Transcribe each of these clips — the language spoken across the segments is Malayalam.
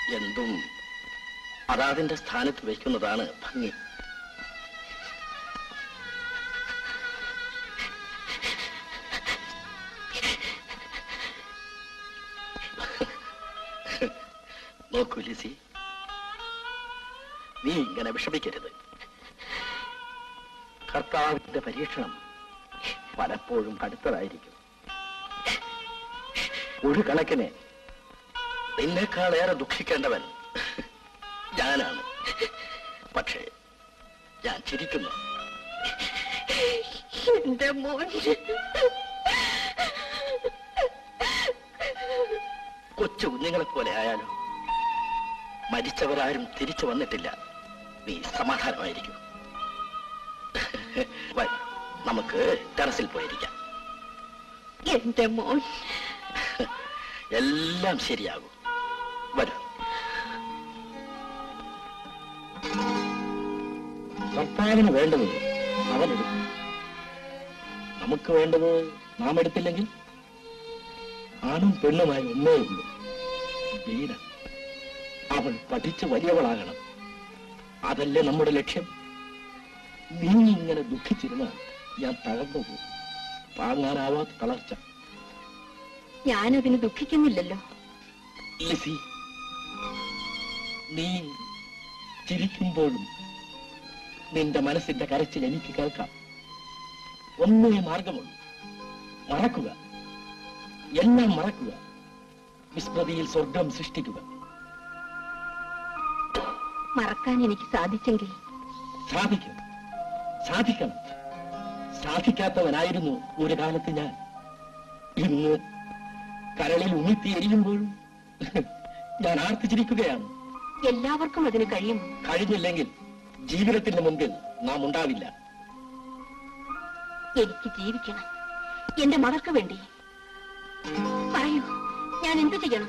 എന്തും അതാതിന്റെ സ്ഥാനത്ത് വയ്ക്കുന്നതാണ് ഭംഗി നോക്കൂ ലിസി നീ ഇങ്ങനെ വിഷമിക്കരുത് കർത്താവിന്റെ പരീക്ഷണം പലപ്പോഴും കടുത്തതായിരിക്കും ഒരു കണക്കിന് നിന്നേക്കാളേറെ ദുഃഖിക്കേണ്ടവൻ ഞാനാണ് പക്ഷേ ഞാൻ ചിരിക്കുന്നു എന്റെ മോൻ കൊച്ചു കുഞ്ഞുങ്ങളെ പോലെ ആയാലോ മരിച്ചവരാരും തിരിച്ചു വന്നിട്ടില്ല നീ സമാധാനമായിരിക്കും വരൂ, നമുക്ക് ടെറസിൽ പോയിരിക്കാം എന്റെ മോൻ എല്ലാം ശരിയാകും വരൂ കർത്താവിന് വേണ്ടത് അവനെടുക്കും നമുക്ക് വേണ്ടത് നാം എടുത്തില്ലെങ്കിൽ ആണും പെണ്ണുമായി ഒന്നേ ഉള്ളൂ വീര അവൾ പഠിച്ച് വലിയവളാകണം അതല്ലേ നമ്മുടെ ലക്ഷ്യം നീ ഇങ്ങനെ ദുഃഖിച്ചിരുന്നാൽ ഞാൻ തകർന്നു പോകും താങ്ങാനാവാത്ത തളർച്ച ഞാനതിന് ദുഃഖിക്കുന്നില്ലല്ലോ ലിസി നീ ചിരിക്കുമ്പോഴും നിന്റെ മനസ്സിന്റെ കരച്ചിൽ എനിക്ക് കേൾക്കാം ഒന്നേ മാർഗമുള്ളൂ മറക്കുക എല്ലാം മറക്കുക വിസ്മൃതിയിൽ സ്വർഗം സൃഷ്ടിക്കുക മറക്കാൻ എനിക്ക് സാധിച്ചെങ്കിൽ സാധിക്കും സാധിക്കണം സാധിക്കാത്തവനായിരുന്നു ഒരു കാലത്ത് ഞാൻ ഇന്ന് കരളിൽ ഉമിത്തി എരിയുമ്പോഴും ഞാൻ ആർത്തിച്ചിരിക്കുകയാണ് എല്ലാവർക്കും അതിന് കഴിയും കഴിഞ്ഞില്ലെങ്കിൽ ജീവിതത്തിന്റെ മുമ്പിൽ നാം ഉണ്ടാവില്ല എനിക്ക് ജീവിക്കണം എന്റെ മകൾക്ക് വേണ്ടി പറയൂ ഞാൻ എന്ത് ചെയ്യണം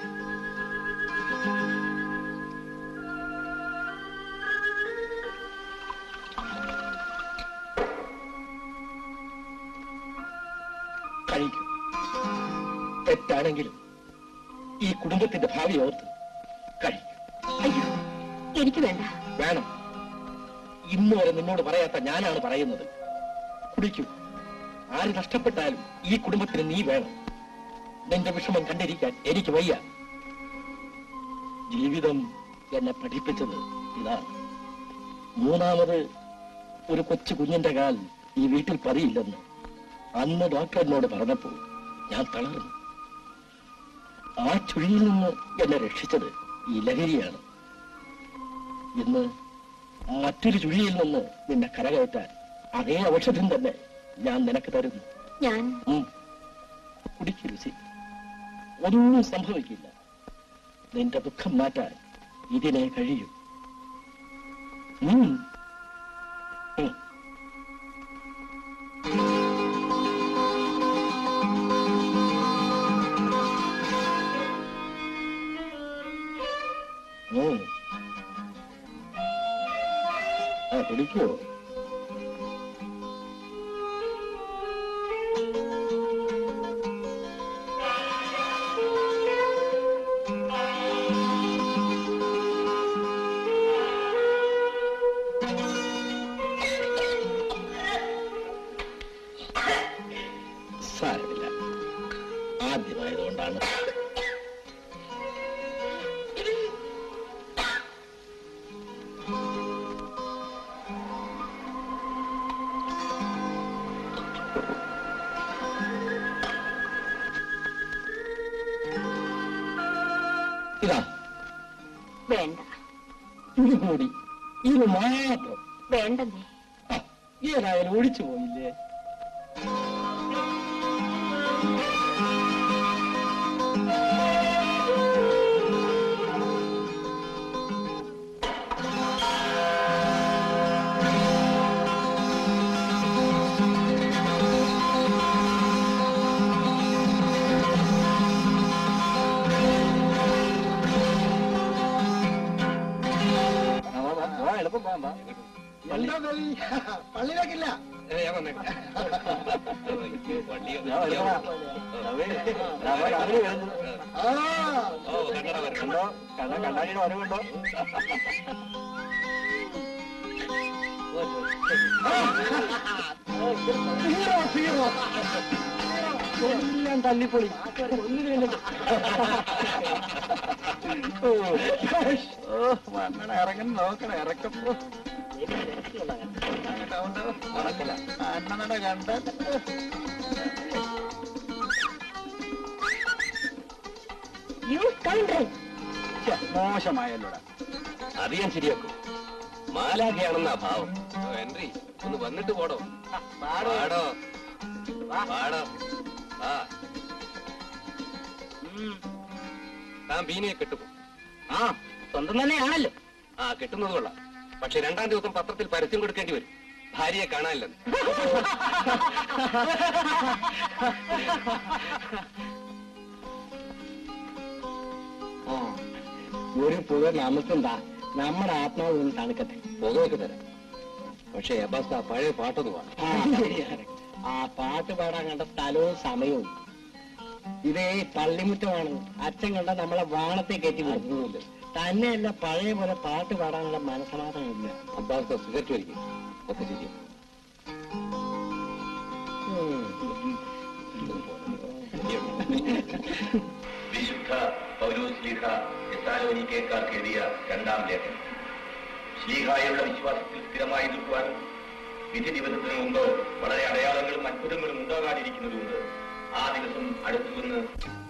കഴിക്കും തെറ്റാണെങ്കിലും ഈ കുടുംബത്തിന്റെ ഭാവി ഓർത്ത് കഴിക്കും അയ്യോ എനിക്ക് വേണ്ട വേണം ഇന്ന് വരെ നിന്നോട് പറയാത്ത ഞാനാണ് പറയുന്നത് കുടിക്കൂ ആര് നഷ്ടപ്പെട്ടാലും ഈ കുടുംബത്തിന് നീ വേണം നിന്റെ വിഷമം കണ്ടിരിക്കാൻ എനിക്ക് വയ്യ ജീവിതം എന്നെ പഠിപ്പിച്ചത് ഇതാണ് മൂന്നാമത് ഒരു കൊച്ചു കുഞ്ഞിന്റെ കാൽ ഈ വീട്ടിൽ പതിയില്ലെന്ന് അന്ന് ഡോക്ടർ എന്നോട് പറഞ്ഞപ്പോൾ ഞാൻ തളർന്നു ആ ചുഴിയിൽ നിന്ന് എന്നെ രക്ഷിച്ചത് ഈ ലഹരിയാണ് ഇന്ന് മറ്റൊരു ചുഴിയിൽ നിന്ന് നിന്നെ കരകയറ്റാൻ അതേ ഔഷധം തന്നെ ഞാൻ നിനക്ക് തരുന്നു ഞാൻ ഉം. കുടിക്കൂ രുചി ഒന്നും സംഭവിക്കില്ല നിന്റെ ദുഃഖം മാറ്റാൻ ഇതിനെ കഴിയൂ ഉം. ഉം. ഉം. ആ കുടിക്കൂ സാരമില്ല ആദ്യമായതുകൊണ്ടാണ് ഇതാ വേണ്ട ഇത് കൂടി ഇത് മാത്രം വേണ്ടെന്നേ ആ, ഏതായാലും ഒഴിച്ചു പോയില്ലേ എളുപ്പം പോകാം എന്താ കളി? പള്ളിയിലേക്കില്ല ആ കണ്ടോ കണ്ട കണ്ണാടിയുടെ വരവുണ്ടോ ഹീറോ ഹീറോ എല്ലാം തല്ലിപ്പൊളി ഒന്നിനും ഓ വണ്ണട ഇറങ്ങി നോക്കണ ഇറക്കപ്പോ അണ്ണനട കണ്ട യു കൗണ്ടർ മോശമായല്ലോടാ അത് ഞാൻ ശരിയാക്കും മാലാഖയാണെന്നാ ഭാവം ഓ, ഹെൻറി ഒന്ന് വന്നിട്ട് പോടോ പാടോ പാടോ ആ താൻ ബീനിയെ കെട്ടുപോ ആ സ്വന്തം തന്നെയാണല്ലോ ആ കെട്ടുന്നത് കൊള്ളാം പക്ഷെ രണ്ടാം ദിവസം പത്രത്തിൽ പരസ്യം കൊടുക്കേണ്ടി വരും ഭാര്യയെ കാണാനില്ലെന്ന് ആ ഒരു പുക നമുക്കുണ്ടാ നമ്മുടെ ആത്മാവ് ഒന്ന് തണുക്കട്ടെ പുകയൊക്കെ തരാം പക്ഷേ അബാസ് ആ പഴയ പാട്ടൊന്ന് പാടും ആ, ശരിയാണ്. ആ പാട്ട് പാടാൻ കണ്ട സ്ഥലവും സമയവും ഇതേ പള്ളിമുറ്റമാണ് അച്ഛൻ കണ്ട നമ്മളെ വാണത്തെ കയറ്റി വിടുന്നില്ല തന്നെയല്ല പഴയ പോലെ പാട്ട് പാടാനുള്ള മനസമാധാനം ഇല്ല അബ്ബാസ് സിഗരറ്റ് വലിക്കും ഒക്കെ ശരിയാ വിശുദ്ധ പൗലോസ്ലീഹ തെസാലോനിക്കേക്കാർക്ക് എഴുതിയ രണ്ടാം ലേഖനം ശ്ലീഹായുള്ള വിശ്വാസത്തിൽ സ്ഥിരമായി നിൽക്കുവാനും വിധി ദിവസത്തിന് മുമ്പ് വളരെ അടയാളങ്ങളും അത്ഭുതങ്ങളും ഉണ്ടാകാതിരിക്കുന്നതുകൊണ്ട് ആ ദിവസം അടുത്തുവന്ന്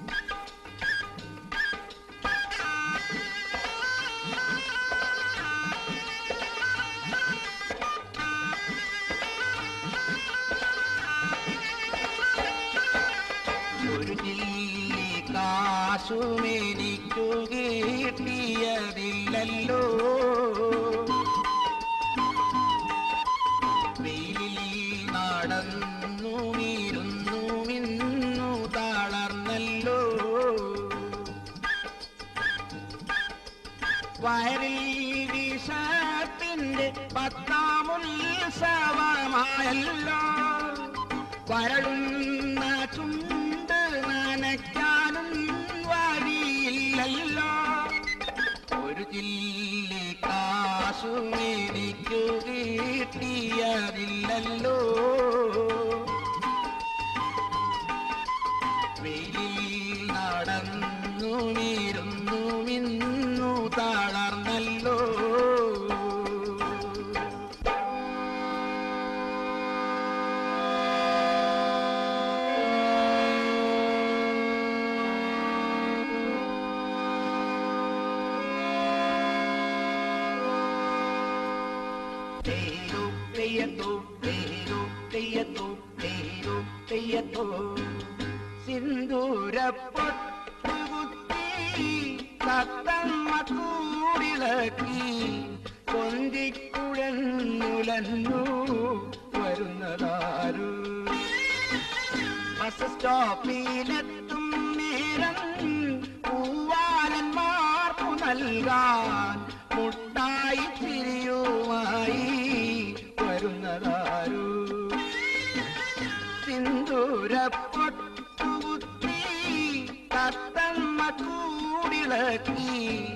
ഒരു ജില്ലി കാശുമെനിക്കു കിട്ടിയതില്ലല്ലോ വെയിലിൽ നടന്നു ഇരുന്നു മിന്നു തളർന്നല്ലോ വയറിൽ വിഷത്തിന്റെ പത്താമുത്സവമായല്ലോ വരളുന്ന ചുണ്ട് നനയ്ക്കാനും വഴിയില്ലല്ലോ ഒരു ചില്ലി കാശും എനിക്കു കിട്ടിയതില്ലല്ലോ വെയിലിൽ നടന്നു ഇരുന്നു മിന്നു തളർന്നല്ലോ തേരു തെയ്യത്തോ തേരു തെയ്യത്തോ തേരു തെയ്യത്തോ സിന്ദൂരപ്പൊട്ടുകുത്തി തത്തമ്മ കൂടിളക്കി കൊന്തിക്കുഴന്നുലന്നു വരുന്നതാരു ബസ് സ്റ്റോപ്പിലെത്തും നേരം പൂവാലന്മാർക്കു നൽകാൻ മുട്ടായി ചിരിയുമായി വരുന്നതാരു സിന്ദൂരപ്പൊട്ടുകുത്തി തത്തമ്മ കൂടിളക്കി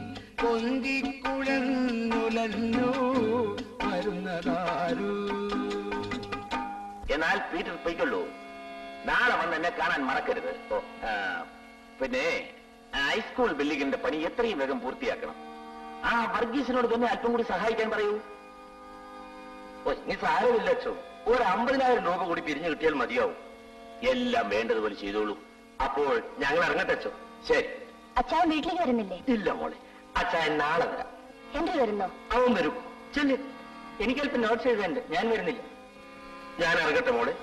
കൊന്തിക്കുഴന്നുലന്നു വരുന്നതാരു എന്നാൽ പീറ്റർ പൊയ്ക്കൊള്ളൂ നാളെ വന്ന് എന്നെ കാണാൻ മറക്കരുത് ഓ ആ, പിന്നെ ഹൈസ്കൂൾ ബിൽഡിങ്ങിന്റെ പണി എത്രയും വേഗം പൂർത്തിയാക്കണം ആ വർഗീസിനോട് തന്നെ അല്പം കൂടി സഹായിക്കാൻ പറയൂ ഓ നീ സാരമില്ല അച്ഛോ ഒരു അമ്പതിനായിരം രൂപ കൂടി പിരിഞ്ഞു കിട്ടിയാൽ മതിയാവും എല്ലാം വേണ്ടതുപോലെ ചെയ്തോളൂ അപ്പോൾ ഞങ്ങൾ ഇറങ്ങട്ടെ അച്ഛോ ശരി അച്ഛാവൻ വീട്ടിലേക്ക് വരുന്നില്ലേ ഇല്ല മോളെ അച്ഛൻ നാളെ വരാം ഹെൻറി വരുന്നോ അവൻ വരും ചെല്ലു എനിക്കല്പം നോട്ട്സ് എഴുതാനുണ്ട് ഞാൻ വരുന്നില്ല ഞാൻ ഇറങ്ങട്ടെ മോളെ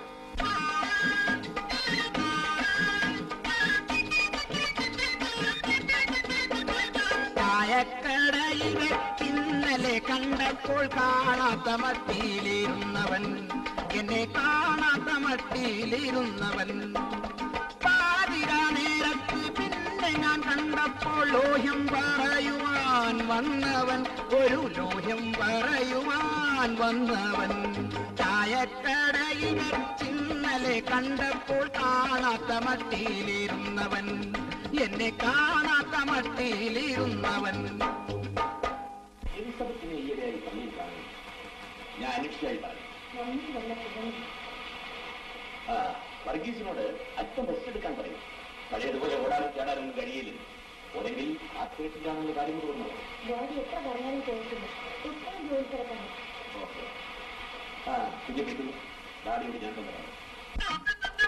ചായക്കടയിൽ ഇന്നലെ കണ്ടപ്പോൾ കാണാത്ത മട്ടിയിലിരുന്നവൻ എന്നെ കാണാത്ത മട്ടിയിലിരുന്നവൻ പാതിരാ നേരത്ത് പിന്നെ ഞാൻ കണ്ടപ്പോൾ ലോഹ്യം പറയുവാൻ വന്നവൻ ഒരു ലോഹ്യം പറയുവാൻ വന്നവൻ ചായക്കടയിൽ വെച്ചിന്നലെ കണ്ടപ്പോൾ കാണാത്ത മട്ടിയിലിരുന്നവൻ എന്നെ കാണാത്ത മട്ടിയിലിരുന്നവൻ എലിസബത്തിനെ ഈയിടെയായി പള്ളിയിൽ കാണുന്നു ഞാൻ അന്വേഷിച്ചായി പറഞ്ഞു ആ വർഗീസിനോട് അല്പം റെസ്റ്റ് എടുക്കാൻ പറയും പഴയതുപോലെ ഓടാനും ചാടാനൊന്നും കഴിയില്ല ഓടെങ്കിൽ ആത്മഹത്യക്കാണെന്നുള്ള കാര്യം തോന്നുന്നു ഡാഡി എത്ര പറഞ്ഞാലും കേൾക്കില്ല എപ്പോഴും ജോലി തിരക്കാണ് ഓക്കെ ആ കുഞ്ഞെ കിട്ടുന്നു ഡാഡിയോട് ഞാൻ തന്നെ പറയാം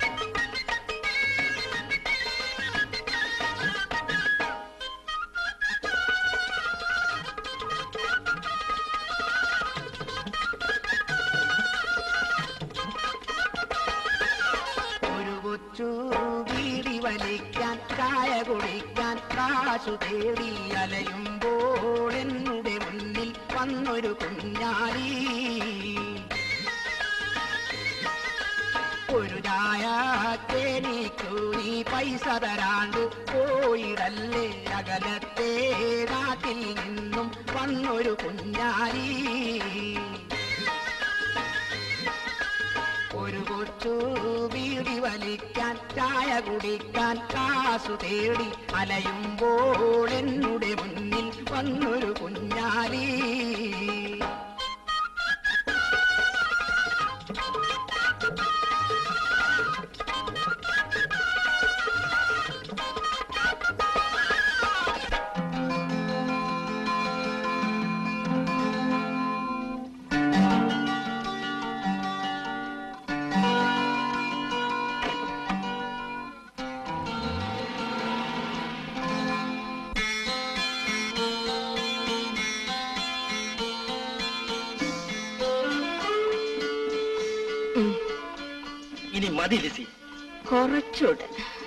ഒരു കൊച്ചു വീടി വലിക്കാൻ ചായ കുടിക്കാൻ കാശു തേടി അലയുമ്പോൾ എന്നുടെ മുന്നിൽ വന്നൊരു കുഞ്ഞാലി ഒരു ചായ തേനീക്കു നീ പൈസ തരാണ്ട് പോയിടല്ലേ അകലത്തെ നാട്ടിൽ നിന്നും വന്നൊരു കുഞ്ഞാലി ഒരു കൊച്ചു വീടി വലിക്കാൻ ചായ കുടിക്കാൻ കാസു തേടി അലയുമ്പോൾ എന്നുടെ മുന്നിൽ വന്നൊരു കുഞ്ഞാലി ഇനി മതി ലിസി കുറച്ചൂടെ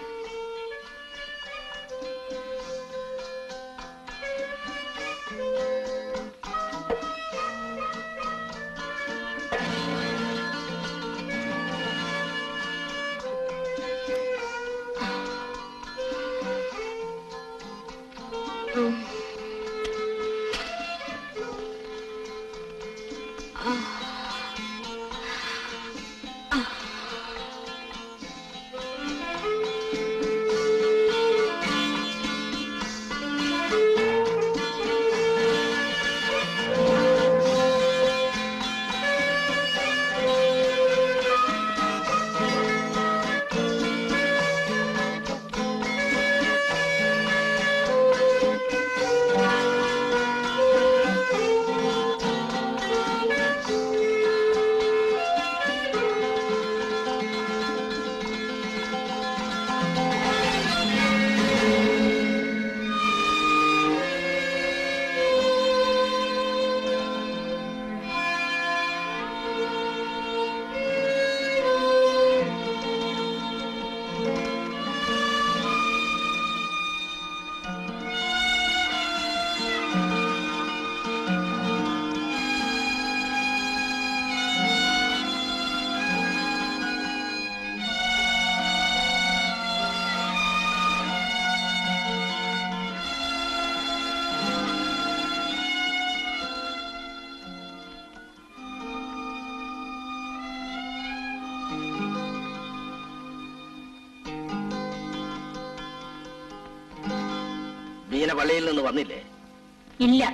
ബീന പള്ളിയിൽ നിന്ന് വന്നില്ലേ ഇല്ല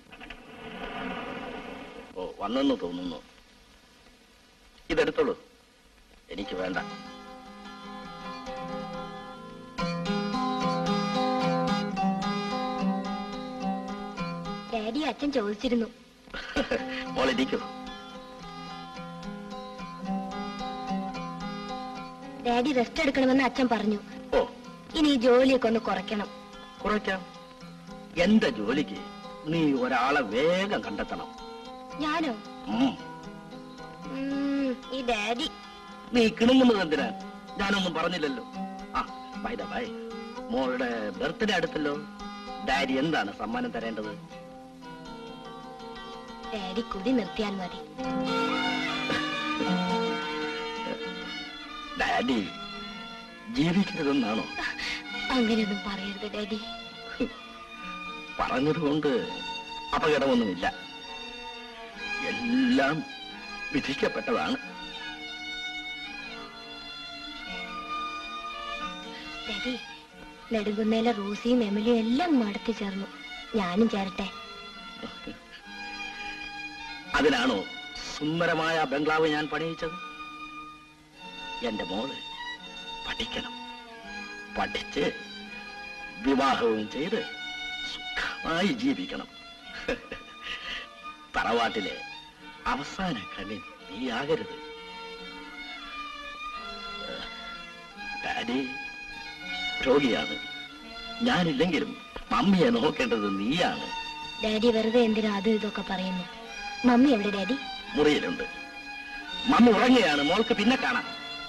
ഓ വന്നെന്ന് തോന്നുന്നു ഇതെടുത്തോളൂ എനിക്ക് വേണ്ട ഡാഡി അച്ഛൻ ചോദിച്ചിരുന്നു മോളിരിക്കൂ ഡാഡി റെസ്റ്റ് എടുക്കണമെന്ന് അച്ഛൻ പറഞ്ഞു ഓ ഇനി ഈ ജോലിയൊക്കെ ഒന്ന് കുറയ്ക്കണം കുറയ്ക്കാം എന്റെ ജോലിക്ക് നീ ഒരാളെ വേഗം കണ്ടെത്തണം ഞാനോ ഉം. ഉം, ഈ ഡാഡി നീ കിണുങ്ങുന്നത് എന്തിനാ ഞാനൊന്നും പറഞ്ഞില്ലല്ലോ ആ ബൈ ദ ബൈ മോളുടെ ബർത്ത്ഡേ അടുത്തല്ലോ ഡാഡി എന്താണ് സമ്മാനം തരേണ്ടത് ഡാഡി കുടി നിർത്തിയാൽ മതി ഡാഡി ജീവിക്കരുതെന്നാണോ അങ്ങനെയൊന്നും പറയരുത് ഡാഡി പറഞ്ഞതുകൊണ്ട് അപകടമൊന്നുമില്ല എല്ലാം വിധിക്കപ്പെട്ടതാണ് ഡാഡി നെടുങ്കുന്നേലെ റൂസിയും എമിലിയും എല്ലാം മടത്തി ചേർന്നു ഞാനും ചേരട്ടെ അതിനാണോ സുന്ദരമായ ബംഗ്ലാവ് ഞാൻ പണിയിച്ചത് എന്റെ മോള് പഠിക്കണം പഠിച്ച് വിവാഹവും ചെയ്ത് സുഖമായി ജീവിക്കണം തറവാട്ടിലെ അവസാന കണ്ണി നീയാകരുത് ഡാഡി രോഗിയാണ് ഞാനില്ലെങ്കിലും മമ്മിയെ നോക്കേണ്ടത് നീയാണ് ഡാഡി വെറുതെ എന്തിനാ അതും ഇതൊക്കെ പറയുന്നു മമ്മി എവിടെ ഡാഡി മുറിയിലുണ്ട് മമ്മി ഉറങ്ങുകയാണ് മോൾക്ക് പിന്നെ കാണാം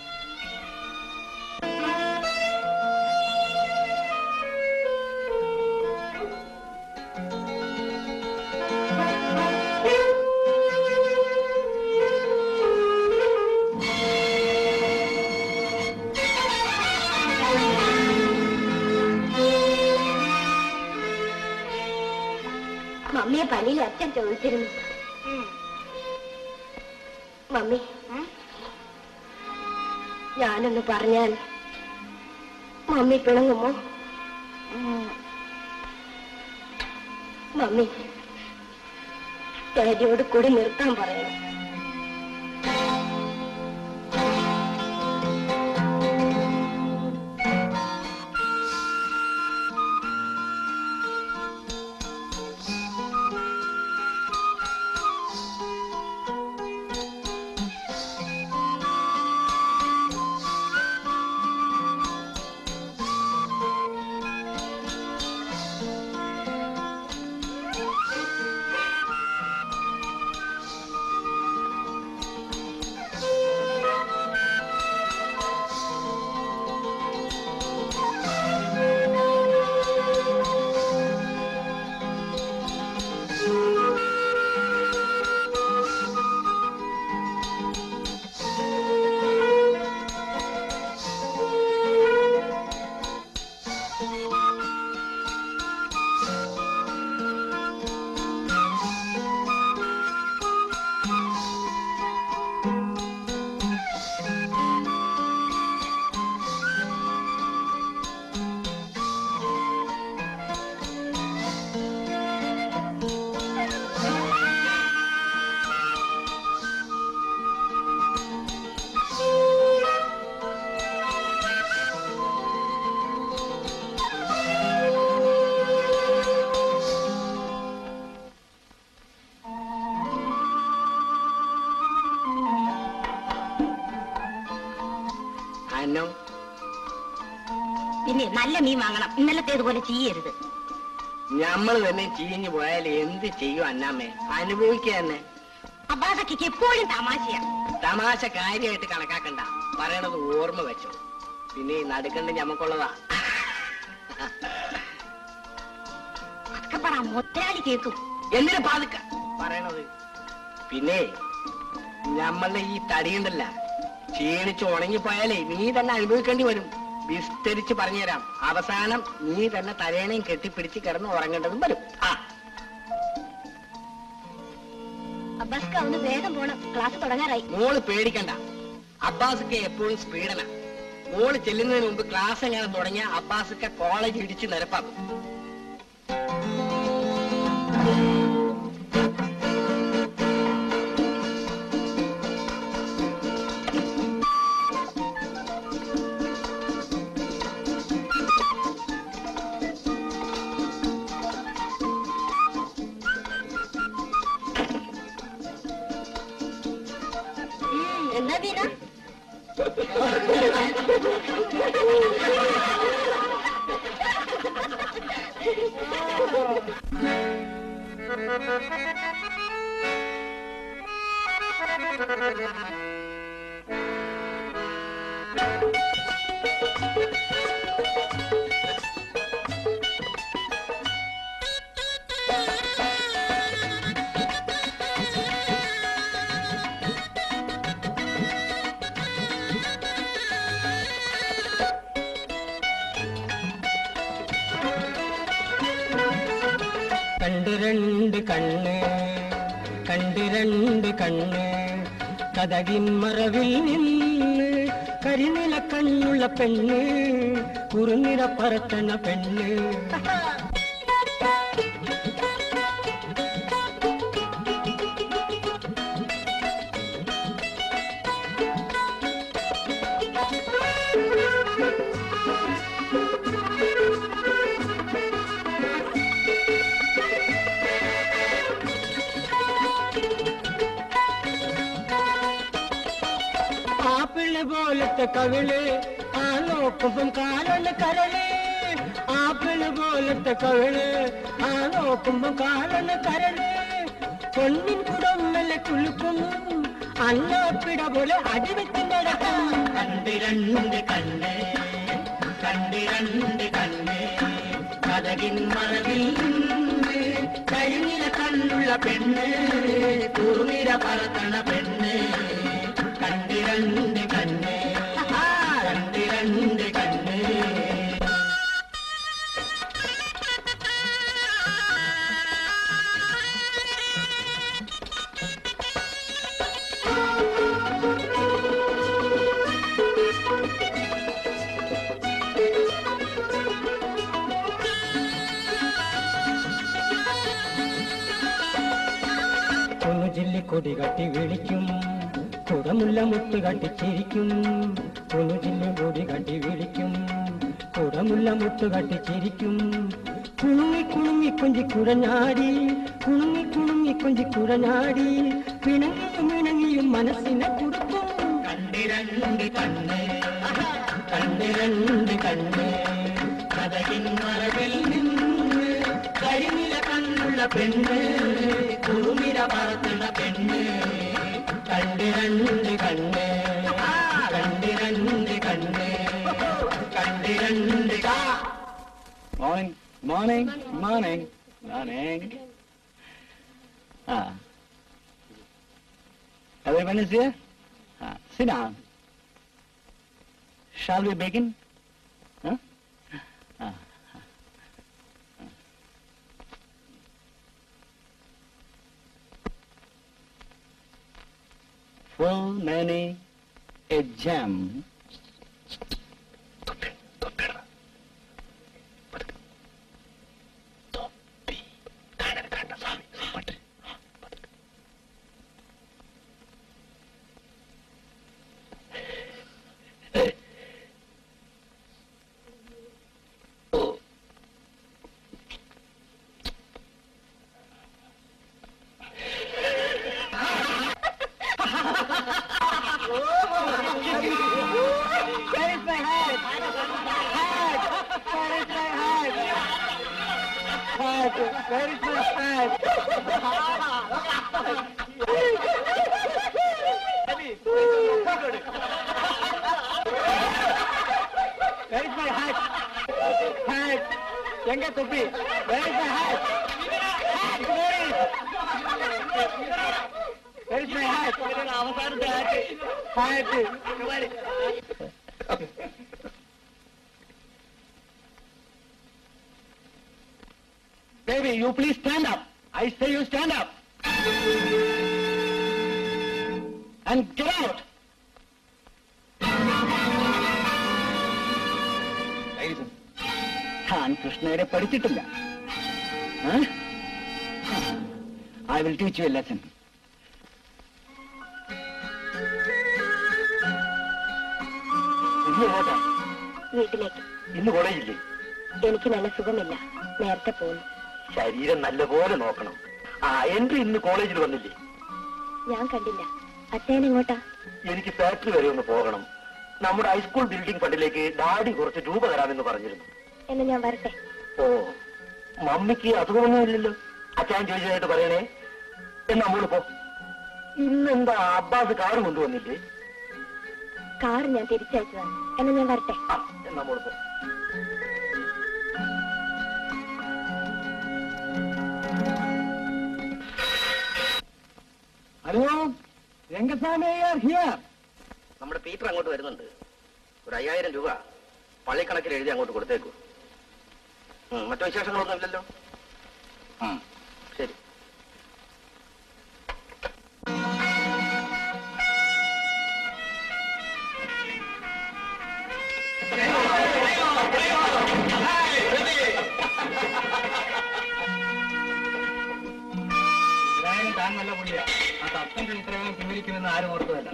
മമ്മിയെ പള്ളിയിൽ അച്ഛൻ ചോദിച്ചിരുന്നു മമ്മി ഞാനൊന്ന് പറഞ്ഞാൽ മമ്മി പിണങ്ങുമോ മമ്മി ഡാഡിയോട് കൂടി നിർത്താൻ പറയണം അന്നോ പിന്നെ നല്ല മീൻ വാങ്ങണം ഇന്നലത്തേതുപോലെ ചെയ്യരുത് നമ്മൾ തന്നെ ചീഞ്ഞു പോയാൽ എന്ത് ചെയ്യും അന്നാമ്മേ അനുഭവിക്കുക തന്നെ അബ്ബാസക്ക് എപ്പോഴും തമാശയാ തമാശ കാര്യമായിട്ട് കണക്കാക്കണ്ട പറയണത് ഓർമ്മ വെച്ചോ പിന്നെ ഈ നടുക്കണ്ട് ഞമ്മക്കുള്ളതാ അതൊക്കെ പറ മുത്തലാളി കേൾക്കും എന്തിനു പാതുക്ക പറയണത് പിന്നെ നമ്മളുടെ ഈ തടിയുണ്ടല്ല ക്ഷീണിച്ച് ഉണങ്ങിപ്പോയാലേ നീ തന്നെ അനുഭവിക്കേണ്ടി വരും വിസ്തരിച്ച് പറഞ്ഞുതരാം അവസാനം നീ തന്നെ തലേണയും കെട്ടിപ്പിടിച്ച് കിടന്ന് ഉറങ്ങേണ്ടതും വരും ആ അബ്ബാസ്ക്ക് ഒന്ന് വേഗം പോണം ക്ലാസ് തുടങ്ങാറായി മോള് പേടിക്കണ്ട അബ്ബാസൊക്കെ എപ്പോഴും സ്പീഡനാ മോള് ചെല്ലുന്നതിന് മുമ്പ് ക്ലാസ് എങ്ങനെ തുടങ്ങിയ അബ്ബാസൊക്കെ കോളേജ് ഇടിച്ച് നിരപ്പാക്കും എന്താ വീണ കണ്ട് രണ്ട് കണ്ണ് കണ്ട് രണ്ട് കണ്ണ് കഥകിൻ മറവിൽ നിന്ന് കരിനില കണ്ണുള്ള പെണ്ണ് കുറുനിര പറത്തണ പെണ്ണ് ആപ്പിള് പോലത്തെ കവിള് ആ നോക്കുമ്പം കാലണ് കരള് ആപ്പിള് പോലത്തെ കവിള് ആ നോക്കുമ്പം കാലണ് കരള് പൊന്നിൻ കുടമ്മലെ കുലുക്കും അന്നപ്പിട പോലെ അടിവെച്ച് നടക്കും കണ്ടിരണ്ട് കണ്ണ് കണ്ടിരണ്ട് കണ്ണ് കഥകിൻ മറവിൽ നിന്ന് കരിനില കണ്ണുള്ള പെണ്ണ് കുറുനിര പറത്തണ പെണ്ണ് കണ്ടിരണ്ട് കണ്ണ് കണ്ടിരണ്ട് കണ്ണ് കുനുജില്ലി കൊടി കട്ടി വിളിക്കും കുടമുല്ല മുത്ത് കട്ടിച്ചിരിക്കും കുനുജില്ലി കൊടി കട്ടി വിളിക്കും കുടമുല്ല മുത്ത് കട്ടിച്ചിരിക്കും കുണുങ്ങി കുണുങ്ങി കൊഞ്ചി കുഴഞ്ഞാടി കുണുങ്ങി കുണുങ്ങി കൊഞ്ചി കുഴഞ്ഞാടി പിണങ്ങിയും ഇണങ്ങിയും മനസ്സിനെ കുടുക്കും കണ്ടിരണ്ട് കണ്ണ് കണ്ടിരണ്ട് കണ്ണ് കഥകിൻ മറവിൽ നിന്ന് കരിനില കണ്ണുള്ള പെണ്ണ് കുറുമിര പറത്തുള്ള പെണ്ണ് കണ്ടിരണ്ട് കണ്ണ് കണ്ടിരണ്ട് കണ്ണ് കണ്ടിരണ്ട് കാ മോർണിംഗ് മോർണിംഗ് മോർണിംഗ് മോർണിംഗ് ആ Everyone is here? Ah, sit down. Shall we begin? Huh? Ah. Full many a gem. Where is my hat? Hat! Where is my hat? Hat! Where is my hat? Where is my hat? Hat! எங்க தொப்பி? Where is my hat? Hat! Where is? Where is my hat? അവസാനത്തെ hat. Hat! Baby, you please stand up. I say you stand up. And get out. ഞാൻ കൃഷ്ണയുടെ പഠിച്ചിട്ടില്ല I will teach you a lesson വീട്ടിലേക്ക് ഇന്ന് കോളേജില്ലേ എനിക്ക് നല്ല സുഖമില്ല നേരത്തെ പോകുന്നു ശരീരം നല്ലപോലെ നോക്കണം ആ എൻട്രി ഇന്ന് കോളേജിൽ വന്നില്ലേ ഞാൻ കണ്ടില്ല അച്ഛൻ എങ്ങോട്ടാ എനിക്ക് ഫാക്ടറി വരെ ഒന്ന് പോകണം നമ്മുടെ ഹൈസ്കൂൾ ബിൽഡിംഗ് ഫണ്ടിലേക്ക് ഡാഡി കുറച്ച് രൂപ തരാമെന്ന് പറഞ്ഞിരുന്നു എന്ന് ഞാൻ വരട്ടെ ഓ മമ്മിക്ക് അസുഖമൊന്നുമില്ലല്ലോ അച്ഛൻ ചോദിച്ചതായിട്ട് പറയണേ എന്നാ മോള് പോ ഇന്നെന്താ അബ്ബാസ് കാറ് കൊണ്ടുവന്നില്ലേ കാർ ഞാൻ തിരിച്ചയച്ചതാണ് എന്ന് ഞാൻ വരട്ടെ ആ എന്നാ മോള് പോ ഹലോ രംഗസ്വാമി ഹിയർ നമ്മുടെ പീറ്റർ അങ്ങോട്ട് വരുന്നുണ്ട് ഒരു അയ്യായിരം രൂപ പള്ളിക്കണക്കിൽ എഴുതി അങ്ങോട്ട് കൊടുത്തേക്കൂ ഉം, മറ്റു വിശേഷങ്ങളൊന്നും ഇല്ലല്ലോ ഉം. പറയാൻ താൻ നല്ല പുള്ളിയാ ആ സസ്പെൻഷൻ ഇത്രയും പിൻവലിക്കുമെന്ന് ആരും ഓർത്തതല്ല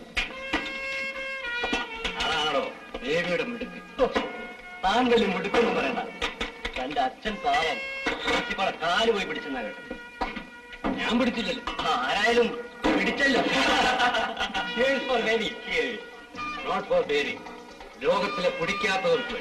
അതാണോ ദേവിയുടെ മിടുക്ക് ഓ, താൻ വലിയ മിടുക്കെന്ന് പറയണ്ട തന്റെ അച്ഛൻ പാവം പ്രിൻസിപ്പാളെ കാല് പോയി പിടിച്ചെന്നാ കേട്ടത് ഞാൻ പിടിച്ചില്ലല്ലോ ആ, ആരായാലും പിടിച്ചല്ലോ for baby not for berry ലോകത്തിലെ പിടിക്കാത്തവർക്ക്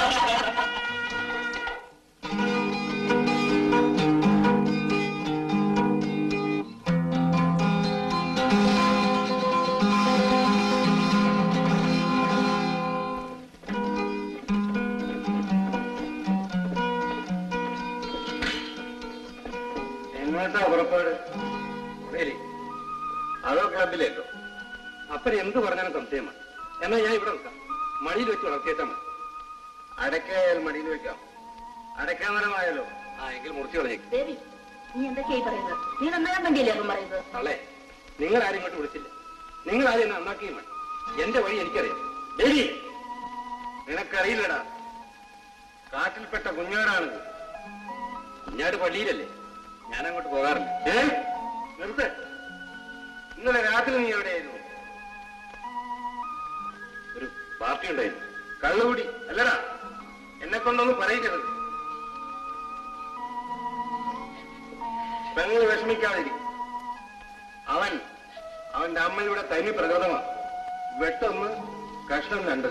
എങ്ങോട്ടാ പുറപ്പാട് ബേരി അതോ ക്ലബിലേക്കോ അപ്പൻ എന്ത് പറഞ്ഞാലും സംശയമാണ് എന്നാ ഞാൻ ഇവിടെ നിൽക്കാം മടിയിൽ വെച്ച് വളർത്തിയേച്ചാ മതി അടക്കയായാൽ മടിയിൽ വെക്കാം അടക്കാമരമായാലോ ആ എങ്കിൽ മുറിച്ചു കളഞ്ഞേക്ക് ദേവി നീ എന്തൊക്കെയായി പറയുന്നത് നീ നന്നാകാൻ വേണ്ടിയല്ലേ അപ്പം പറയുന്നത് തള്ളേ നിങ്ങൾ ആരും ഇങ്ങോട്ട് വിളിച്ചില്ല നിങ്ങൾ ആരും എന്നെ നന്നാക്കിയും വേണം എന്റെ വഴി എനിക്കറിയാം ബേരി നിനക്കറിയില്ലടാ കാട്ടിൽപ്പെട്ട കുഞ്ഞാടാണിത് കുഞ്ഞാട് പള്ളിയിലല്ലേ ഞാൻ അങ്ങോട്ട് പോകാറില്ല ഏ നിർത്ത് ഇന്നലെ രാത്രി നീ എവിടെയായിരുന്നു ഒരു പാർട്ടി ഉണ്ടായിരുന്നു കള്ളുകൂടി അല്ലടാ എന്നെ കൊണ്ടൊന്നും പറയിക്കരുത് പെങ്ങൾ വിഷമിക്കാതിരിക്കും അവൻ അവന്റെ അമ്മയുടെ തനി പ്രകൃതമാണ് വെട്ടൊന്ന് കഷ്ണം രണ്ട്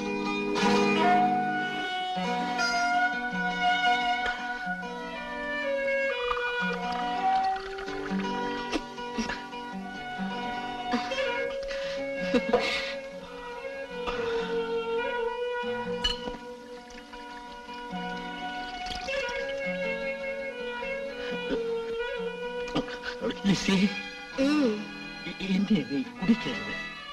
ലിസി എന്നെ നീ കുടിക്കരുത്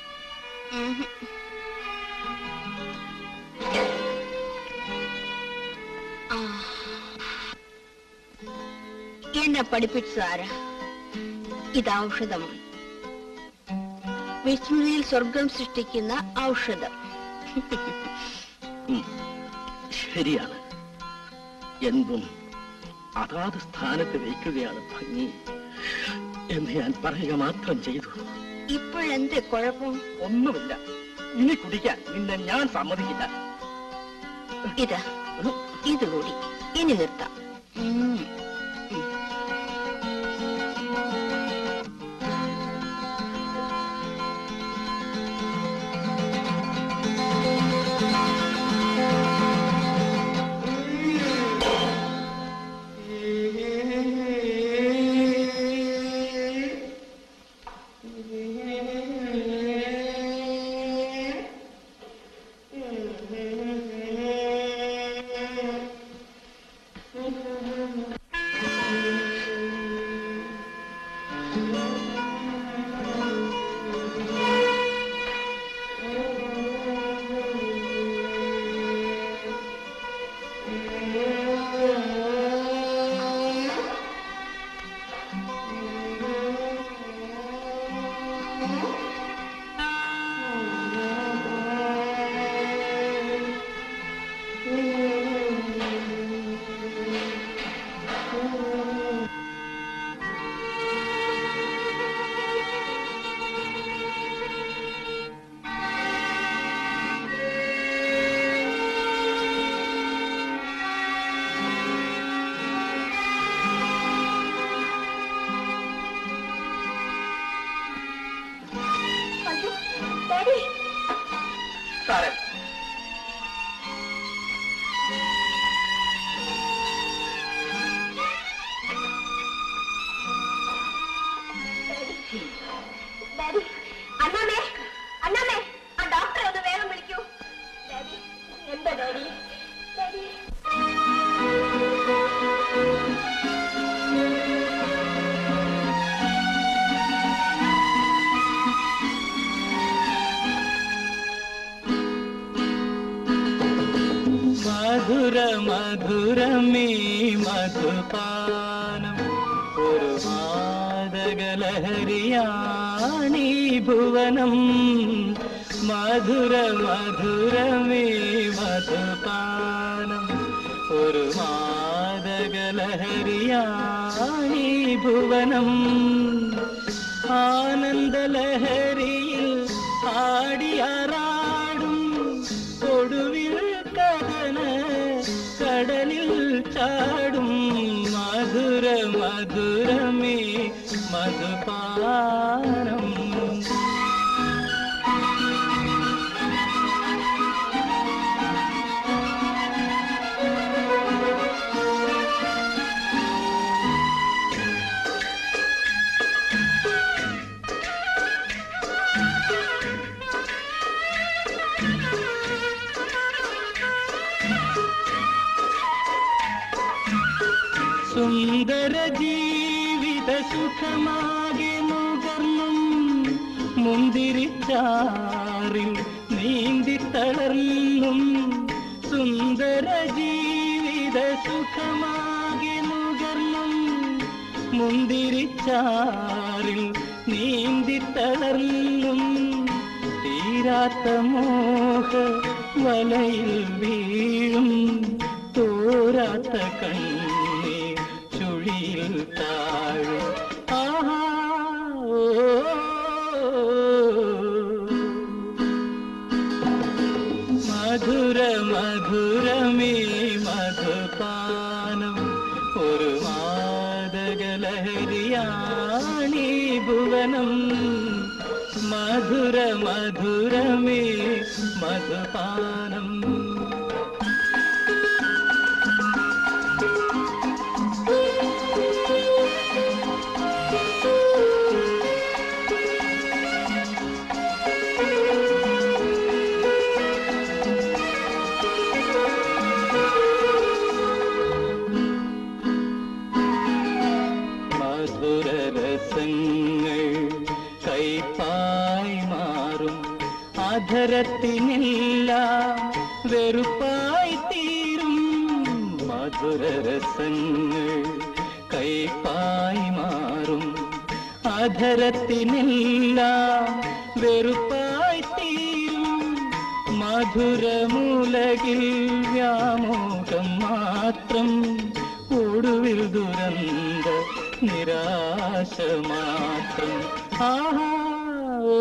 എന്നെ പഠിപ്പിച്ചതാരാ ഇത് ഔഷധമാണ് വിസ്മൃതിയിൽ സ്വർഗം സൃഷ്ടിക്കുന്ന ഔഷധം ഉം. ശരിയാണ് എന്തും അതാത് സ്ഥാനത്ത് വയ്ക്കുകയാണ് ഭംഗി എന്ന് ഞാൻ പറയുക മാത്രം ചെയ്തു ഇപ്പോഴെന്ത് കുഴപ്പം ഒന്നുമില്ല ഇനി കുടിക്കാൻ നിന്നെ ഞാൻ സമ്മതിക്കില്ല ഇതാ ഇതുകൂടി ഇനി നിർത്താം ഉം. അയ്യോ, ഡാഡി സാറേ ഡാഡി അണ്ണാമേ അണ്ണാമേ ആ ഡോക്ടറെ ഒന്ന് വേഗം വിളിക്കൂ ഡാഡി എന്താ ഡാഡി ഡാഡി മധുര മധുരമീ മധുപാനം ഒരു മാതകലഹരിയാണീ ഭുവനം മധുര മധുരമീ മധുപാനം ഒരു മാതകലഹരിയാണീ ഭുവനം ആനന്ദലഹരിയിൽ ആടിയാറാടും ഒടുവിൽ കഥന കടലിൽ ചാടും മധുര മധുരമേ മധുപാനം സുന്ദര ജീവിത സുഖമാകെ നുകർന്നും മുന്തിരിച്ചാറിൽ നീന്തി തളർന്നും സുന്ദര ജീവിത സുഖമാകെ നുകർന്നും മുന്തിരിച്ചാറിൽ നീന്തി തളർന്നും തീരാത്ത മോഹ വലയിൽ വീഴും തോരാത്ത കണ്ണീ ചുഴിയിൽ താഴും ആഹാ ഓ, മധുര മധുരമേ മധുപാനം ഒരു മാതകലഹരിയാണീ ഭുവനം മധുര മധുരമേ മധുപാനം മധുരരസങ്ങൾ കൈപ്പായി മാറും അധരത്തിനില്ല വെറുപ്പായി തീരും മധുരരസങ്ങൾ കൈപ്പായി മാറും അധരത്തിനില്ല വെറുപ്പായി തീരും മധുരമുലകിൽ വ്യാമോഹം മാത്രം ഒടുവിൽ ദുരന്ത നിരാശ മാത്രം ആഹാ ഓ,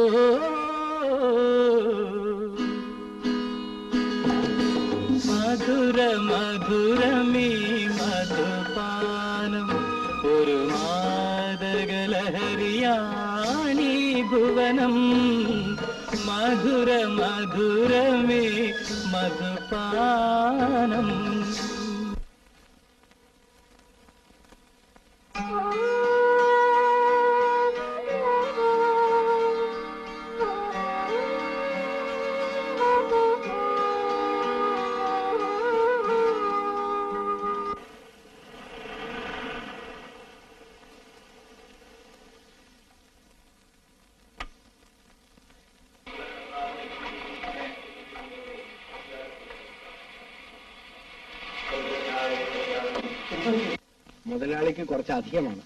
മധുര മധുരമീ മധുപാനം ഒരു മാതകലഹരിയാണീ ഭുവനം മധുര മധുരമേ മധുപാനം മുതലാളിക്ക് കുറച്ച് അധികമാണ്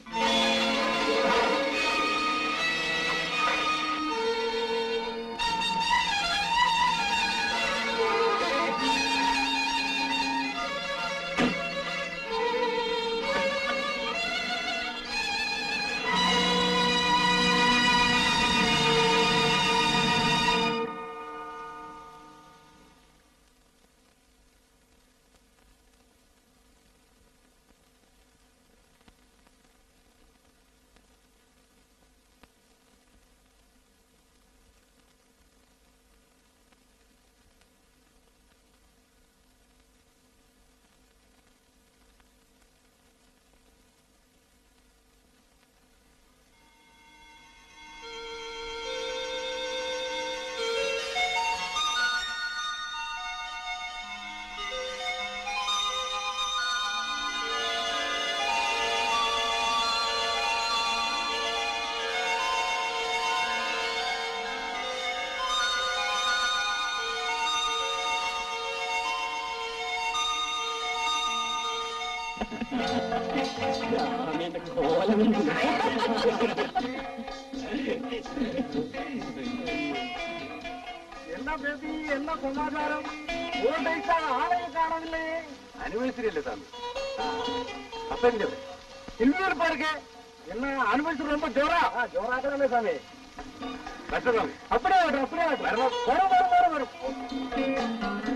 എന്താ ബേബി എന്താ സമാചാരം ആളെ കാണാനില്ലേ ആനിവേഴ്സറി അല്ലേ സ്വാമി അപ്പൻ്റെ இன்னொரு பாருங்க என்ன அனுபவிச்சு ரொம்ப ஜோரா ஜோராக்கவே சாமி கட்டணும் அப்படியே வரும் அப்படியே வரும் வரும் வரும் வரும் வரும்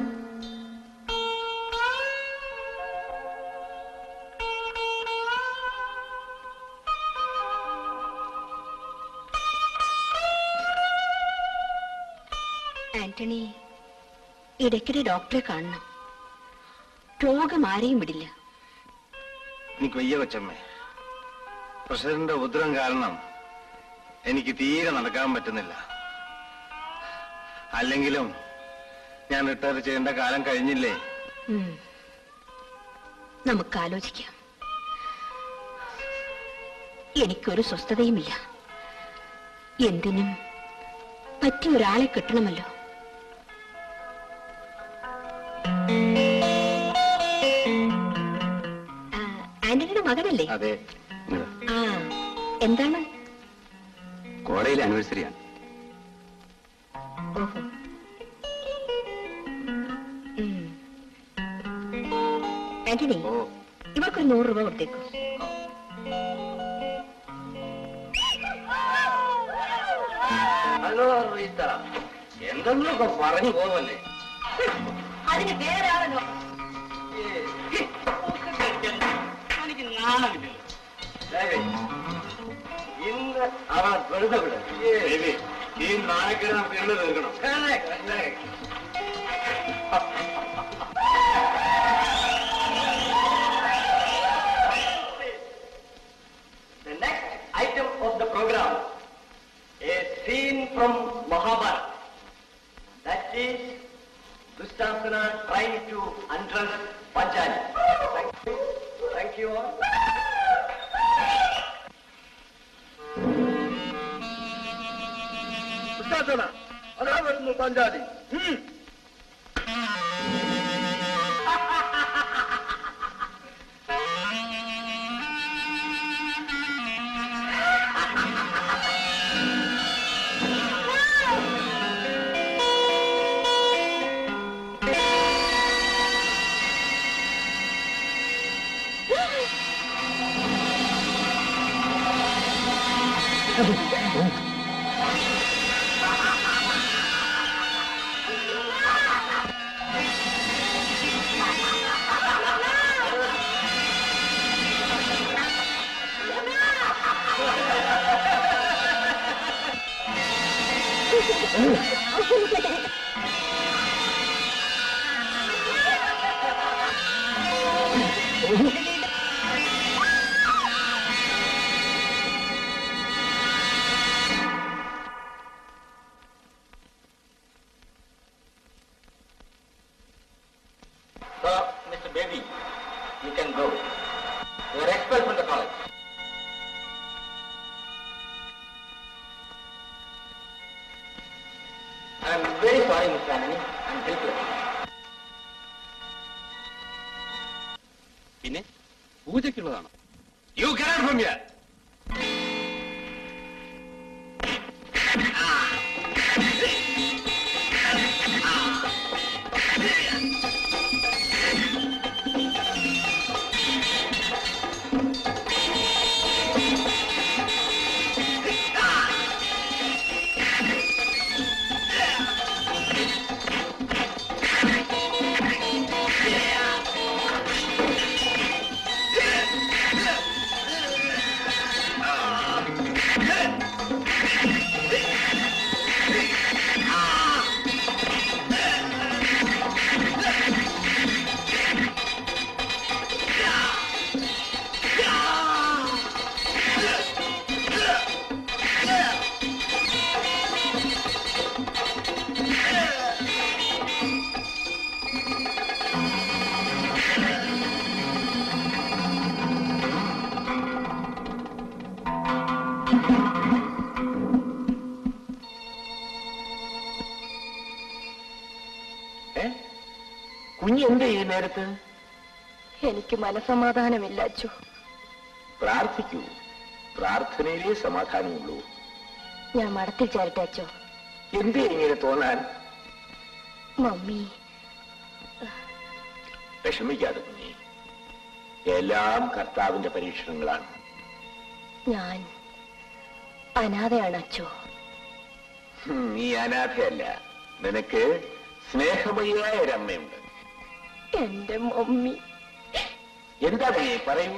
ആന്റണി ഇടയ്ക്കിടെ ഡോക്ടറെ കാണണം രോഗം ആരെയും വിടില്ല എനിക്ക് വയ്യ കൊച്ചമ്മേ പ്രസിഡന്റിന്റെ ഉദ്രം കാരണം എനിക്ക് തീരെ നടക്കാൻ പറ്റുന്നില്ല അല്ലെങ്കിലും ഞാൻ റിട്ടയർ ചെയ്യേണ്ട കാലം കഴിഞ്ഞില്ലേ ഉം. നമുക്ക് ആലോചിക്കാം എനിക്കൊരു സ്വസ്ഥതയുമില്ല എന്തിനും പറ്റിയ ഒരാളെ കിട്ടണമല്ലോ ആ, ആന്റണിയുടെ മകനല്ലേ അതെ ആ എന്താണ് കോളേജിലെ ആനിവേഴ്സറിയാണ് ഓഹോ ഉം. ആന്റണി ഓ ഇവർക്കൊരു നൂറ് രൂപ കൊടുത്തേക്കൂ ഹലോ റീത്ത എന്തെന്നൊക്കെ പറഞ്ഞു പോവല്ലേ അതിന് വേറെ ആളല്ലോ എനിക്ക് നാണമില്ലല്ലോ ഇന്ന് അവൻ വെറുതെ വിട ഈ നാണക്കേട് നമുക്ക് എന്ന് തീർക്കണം The next item of the program, a scene from Mahabharata. That is Dustasana trying to undress Panchali. Thank you. Thank you all. അതാ വരുന്നു Panchali So, Mr. Baby, you can go. You are expelled from the college. I am very sorry, Mr. Anthony. I am helpless. പിന്നെ പൂജയ്ക്കുള്ളതാണ് You get out from here! കുഞ്ഞ് എന്ത് ഈ നേരത്ത് എനിക്ക് മനസമാധാനമില്ല അച്ചു പ്രാർത്ഥിക്കൂ പ്രാർത്ഥനയിലേ സമാധാനമുള്ളൂ ഞാൻ മടത്തിൽ ചേരട്ടെ അച്ചോ എന്തേ ഇങ്ങനെ തോന്നാൻ മമ്മി വിഷമിക്കാതെ കുഞ്ഞി എല്ലാം കർത്താവിന്റെ പരീക്ഷണങ്ങളാണ് ഞാൻ അനാഥയാണ് അച്ചോ ഹും, നീ അനാഥയല്ല നിനക്ക് സ്നേഹമയായ ഒരമ്മയുണ്ട് എന്റെ മമ്മി എന്താ നീ പറയൂ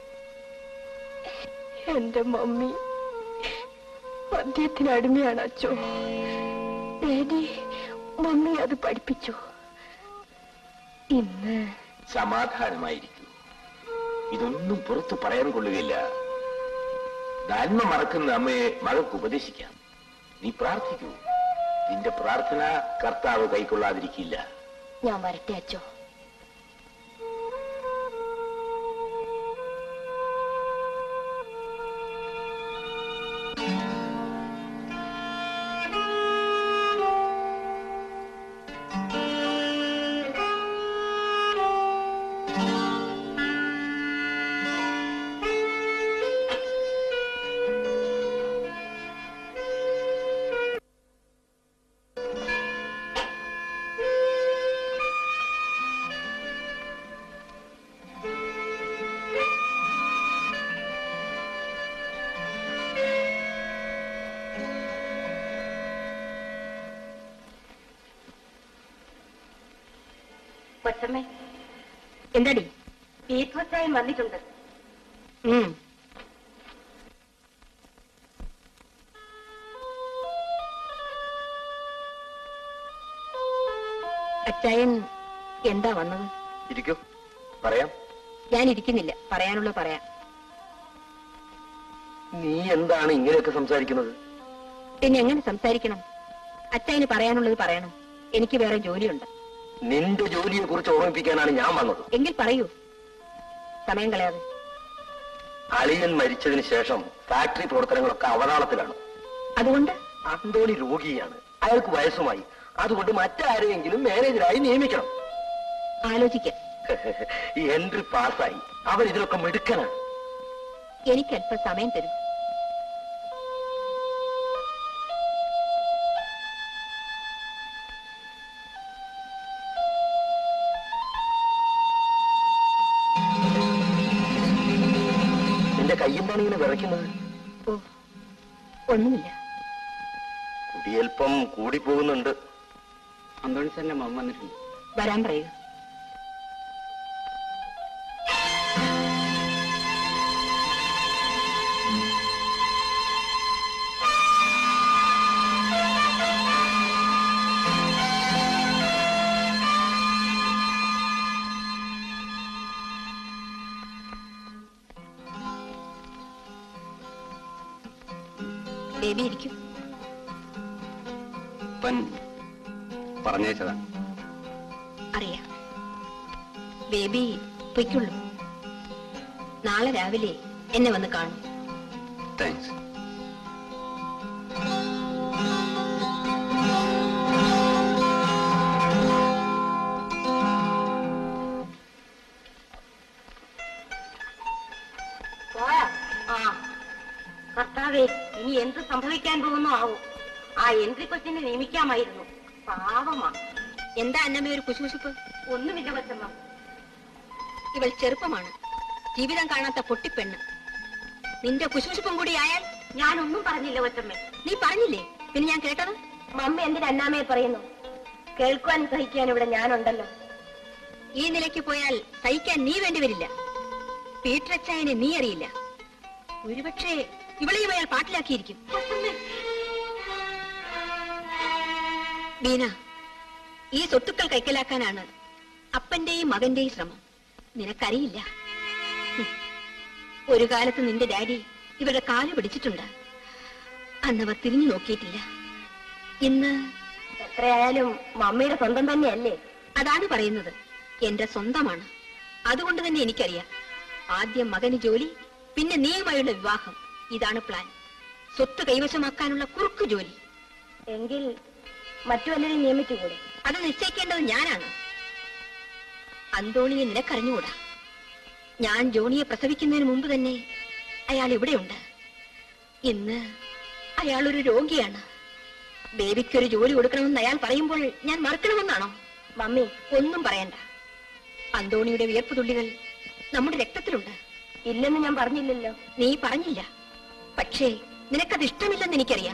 എന്റെ മമ്മി മദ്യത്തിന് അടിമയാണ് അച്ചോ ഡാഡി മമ്മി അത് പഠിപ്പിച്ചു ഇന്ന് സമാധാനമായിരിക്കൂ ഇതൊന്നും പുറത്തു പറയാൻ കൊള്ളുകയില്ല നന്മ മറക്കുന്ന അമ്മയെ മകൾക്ക് ഉപദേശിക്കാം നീ പ്രാർത്ഥിക്കൂ നിന്റെ പ്രാർത്ഥന കർത്താവ് കൈക്കൊള്ളാതിരിക്കില്ല ഞാൻ വരട്ടെ അച്ചോ കൊച്ചമ്മേ എന്താടി പീറ്റർച്ചായും വന്നിട്ടുണ്ട് ഉം അച്ചായൻ എന്താ വന്നത് ഇരിക്കൂ പറയാം ഞാൻ ഇരിക്കുന്നില്ല പറയാനുള്ളത് പറയാം നീ എന്താണ് ഇങ്ങനെയൊക്കെ സംസാരിക്കുന്നത് പിന്നെ എങ്ങനെ സംസാരിക്കണം അച്ചായന് പറയാനുള്ളത് പറയണം എനിക്ക് വേറെ ജോലിയുണ്ട് നിന്റെ ജോലിയെ കുറിച്ച് ഓർമ്മിപ്പിക്കാനാണ് ഞാൻ വന്നത് എങ്കിൽ പറയൂ സമയം കളയാതെ അളിയൻ മരിച്ചതിന് ശേഷം ഫാക്ടറി പ്രവർത്തനങ്ങളൊക്കെ അവതാളത്തിലാണ് അതുകൊണ്ട് അന്തോണി രോഗിയാണ് അയാൾക്ക് വയസ്സുമായി അതുകൊണ്ട് മറ്റാരെയെങ്കിലും മാനേജരായി നിയമിക്കണം ആലോചിക്കാം ഈ എൻട്രി പാസ്സായി അവർ ഇതിലൊക്കെ മിടുക്കനാണ് എനിക്ക് അല്പം സമയം തരും നിന്റെ കയ്യെന്താണ് ഇങ്ങനെ വിറയ്ക്കുന്നത് ഓ ഒന്നുമില്ല കുടിയൽപ്പം കൂടിപ്പോകുന്നുണ്ട് അന്തോണി സാറിന്റെ മമ്മ വന്നിട്ടുണ്ട് വരാൻ പറയൂ ബേബി ഇരിക്കും പറഞ്ഞേച്ചതാ അറിയാം ബേബി പൊയ്ക്കുള്ളൂ നാളെ രാവിലെ എന്നെ വന്ന് കാണും താങ്ക്സ് പോയാ ആ കർത്താവേ ഇനി എന്ത് സംഭവിക്കാൻ പോകുന്നു ആവും ആ എൻട്രി കൊച്ചിനെ നിയമിക്കാമായിരുന്നു പാവമാ എന്താ അന്നമ്മ ഒരു കുശുകുശുപ്പ് ഒന്നുമില്ല കൊച്ചമ്മ ഇവൾ ചെറുപ്പമാണ് ജീവിതം കാണാത്ത പൊട്ടിപ്പെണ്ണ് നിന്റെ കുശുകുശുപ്പും കൂടി ആയാൽ ഞാനൊന്നും പറഞ്ഞില്ല കൊച്ചമ്മ നീ പറഞ്ഞില്ലേ പിന്നെ ഞാൻ കേട്ടത് മമ്മ എന്തിന് അന്നാമയെ പറയുന്നു കേൾക്കുവാൻ സഹിക്കാൻ ഇവിടെ ഞാനുണ്ടല്ലോ ഈ നിലയ്ക്ക് പോയാൽ സഹിക്കാൻ നീ വേണ്ടി വരില്ല പീറ്ററച്ചായനെ നീ അറിയില്ല ഒരുപക്ഷെ ഇവളെയും അയാൾ പാട്ടിലാക്കിയിരിക്കും ബീന ഈ സ്വത്തുക്കൾ കൈക്കലാക്കാനാണ് അപ്പന്റെയും മകന്റെയും ശ്രമം നിനക്കറിയില്ല ഹും. ഒരു കാലത്ത് നിന്റെ ഡാഡി ഇവരുടെ കാല് പിടിച്ചിട്ടുണ്ട് അന്നവർ തിരിഞ്ഞു നോക്കിയിട്ടില്ല ഇന്ന് എത്രയായാലും മമ്മിയുടെ സ്വന്തം തന്നെയല്ലേ അതാണ് പറയുന്നത് എന്റെ സ്വന്തമാണ് അതുകൊണ്ട് തന്നെ എനിക്കറിയാം ആദ്യം മകന് ജോലി പിന്നെ നീയുമായുള്ള വിവാഹം ഇതാണ് പ്ലാൻ സ്വത്ത് കൈവശമാക്കാനുള്ള കുറുക്കു ജോലി എങ്കിൽ മറ്റു വല്ലവരും നിയമിച്ചുകൂടെ അത് നിശ്ചയിക്കേണ്ടത് ഞാനാണ് അന്തോണിനെ നിനക്കറിഞ്ഞുകൂടാ ഞാൻ ജോണിയെ പ്രസവിക്കുന്നതിന് മുമ്പ് തന്നെ അയാൾ ഇവിടെയുണ്ട് ഇന്ന് അയാൾ ഒരു രോഗിയാണ് ബേബിക്കൊരു ജോലി കൊടുക്കണമെന്ന് അയാൾ പറയുമ്പോൾ ഞാൻ മറക്കണമെന്നാണോ മമ്മി ഒന്നും പറയണ്ട അന്തോണിയുടെ വിയർപ്പ് തുള്ളികൾ നമ്മുടെ രക്തത്തിലുണ്ട് ഇല്ലെന്ന് ഞാൻ പറഞ്ഞില്ലല്ലോ നീ പറഞ്ഞില്ല പക്ഷേ നിനക്കത് ഇഷ്ടമില്ലെന്ന് എനിക്കറിയാം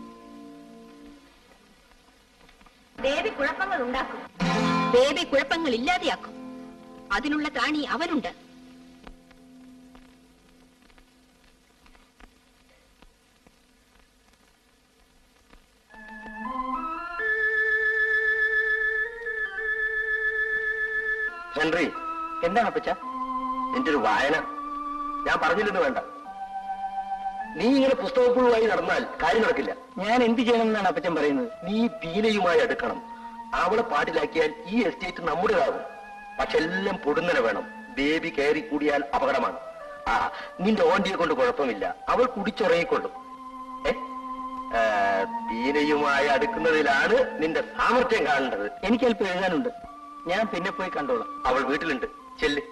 ദേവി കുഴപ്പങ്ങൾ ഉണ്ടാക്കും ബേബി കുഴപ്പങ്ങൾ ഇല്ലാതെയാക്കും അതിനുള്ള ത്രാണി അവനുണ്ട് ഹെൻറി എന്താണ് അപ്പച്ച നിന്റെ ഒരു വായന ഞാൻ പറഞ്ഞില്ലെന്ന് വേണ്ട നീ ഇങ്ങനെ പുസ്തകപ്പുഴുവായി നടന്നാൽ കാര്യം നടക്കില്ല ഞാൻ എന്ത് ചെയ്യണമെന്നാണ് അപ്പച്ചൻ പറയുന്നത് നീ ബീനയുമായി അടുക്കണം അവളെ പാട്ടിലാക്കിയാൽ ഈ എസ്റ്റേറ്റ് നമ്മുടേതാകും പക്ഷെ എല്ലാം പൊടുന്നനെ വേണം ബേബി കയറി കൂടിയാൽ അപകടമാണ് ആ നിന്റെ ഓണ്ടിയെ കൊണ്ട് കുഴപ്പമില്ല അവൾ കുടിച്ചുറങ്ങിക്കൊള്ളും ഏ? ആ, ബീനയുമായി അടുക്കുന്നതിലാണ് നിന്റെ സാമർത്ഥ്യം കാണേണ്ടത് എനിക്ക് അല്പം എഴുതാനുണ്ട് ഞാൻ പിന്നെ പോയി കണ്ടോളാം അവൾ വീട്ടിലുണ്ട് ചെല്ല്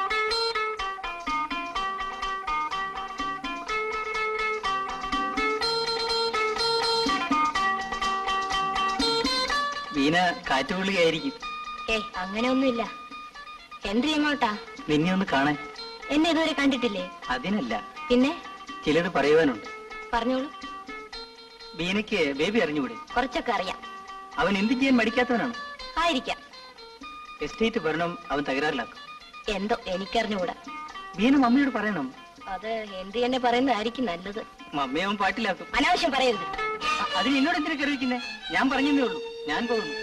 വീണ കാറ്റുപുള്ളിയായിരിക്കും ഏ അങ്ങനെയൊന്നുമില്ല ഹെൻറി എങ്ങോട്ടാ നിന്നെ ഒന്ന് കാണാൻ എന്നെ ഇതുവരെ കണ്ടിട്ടില്ലേ അതിനല്ല പിന്നെ ചിലത് പറയുവാനുണ്ട് പറഞ്ഞോളൂ ബീനയ്ക്ക് ബേബി അറിഞ്ഞുകൂടെ കുറച്ചൊക്കെ അറിയാം അവൻ എന്ത് ചെയ്യാൻ മടിക്കാത്തവനാണ് ആയിരിക്കാം എസ്റ്റേറ്റ് ഭരണം അവൻ തകരാറിലാക്കും എന്തോ എനിക്കറിഞ്ഞുകൂടാ ബീന മമ്മിയോട് പറയണം അത് ഹെൻറി എന്നെ പറയുന്നതായിരിക്കും നല്ലത് മമ്മിയെ അവൻ പാട്ടിലാക്കും അനാവശ്യം പറയരുത് അ- അതിന് എന്നോട് എന്തിനാ കറിയിക്കുന്നേ ഞാൻ പറഞ്ഞതേ ഉള്ളൂ ഞാൻ പോകുന്നു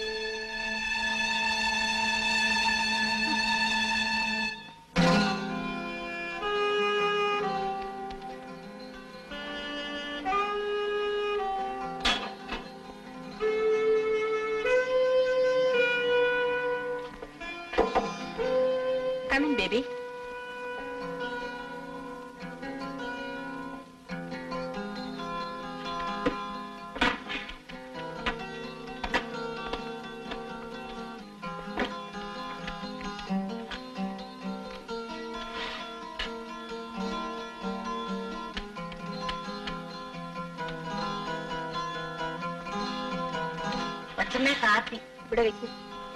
കമിൻ ബേബി കൊച്ചമ്മേ കാപ്പി ഇവിടെ വെക്കും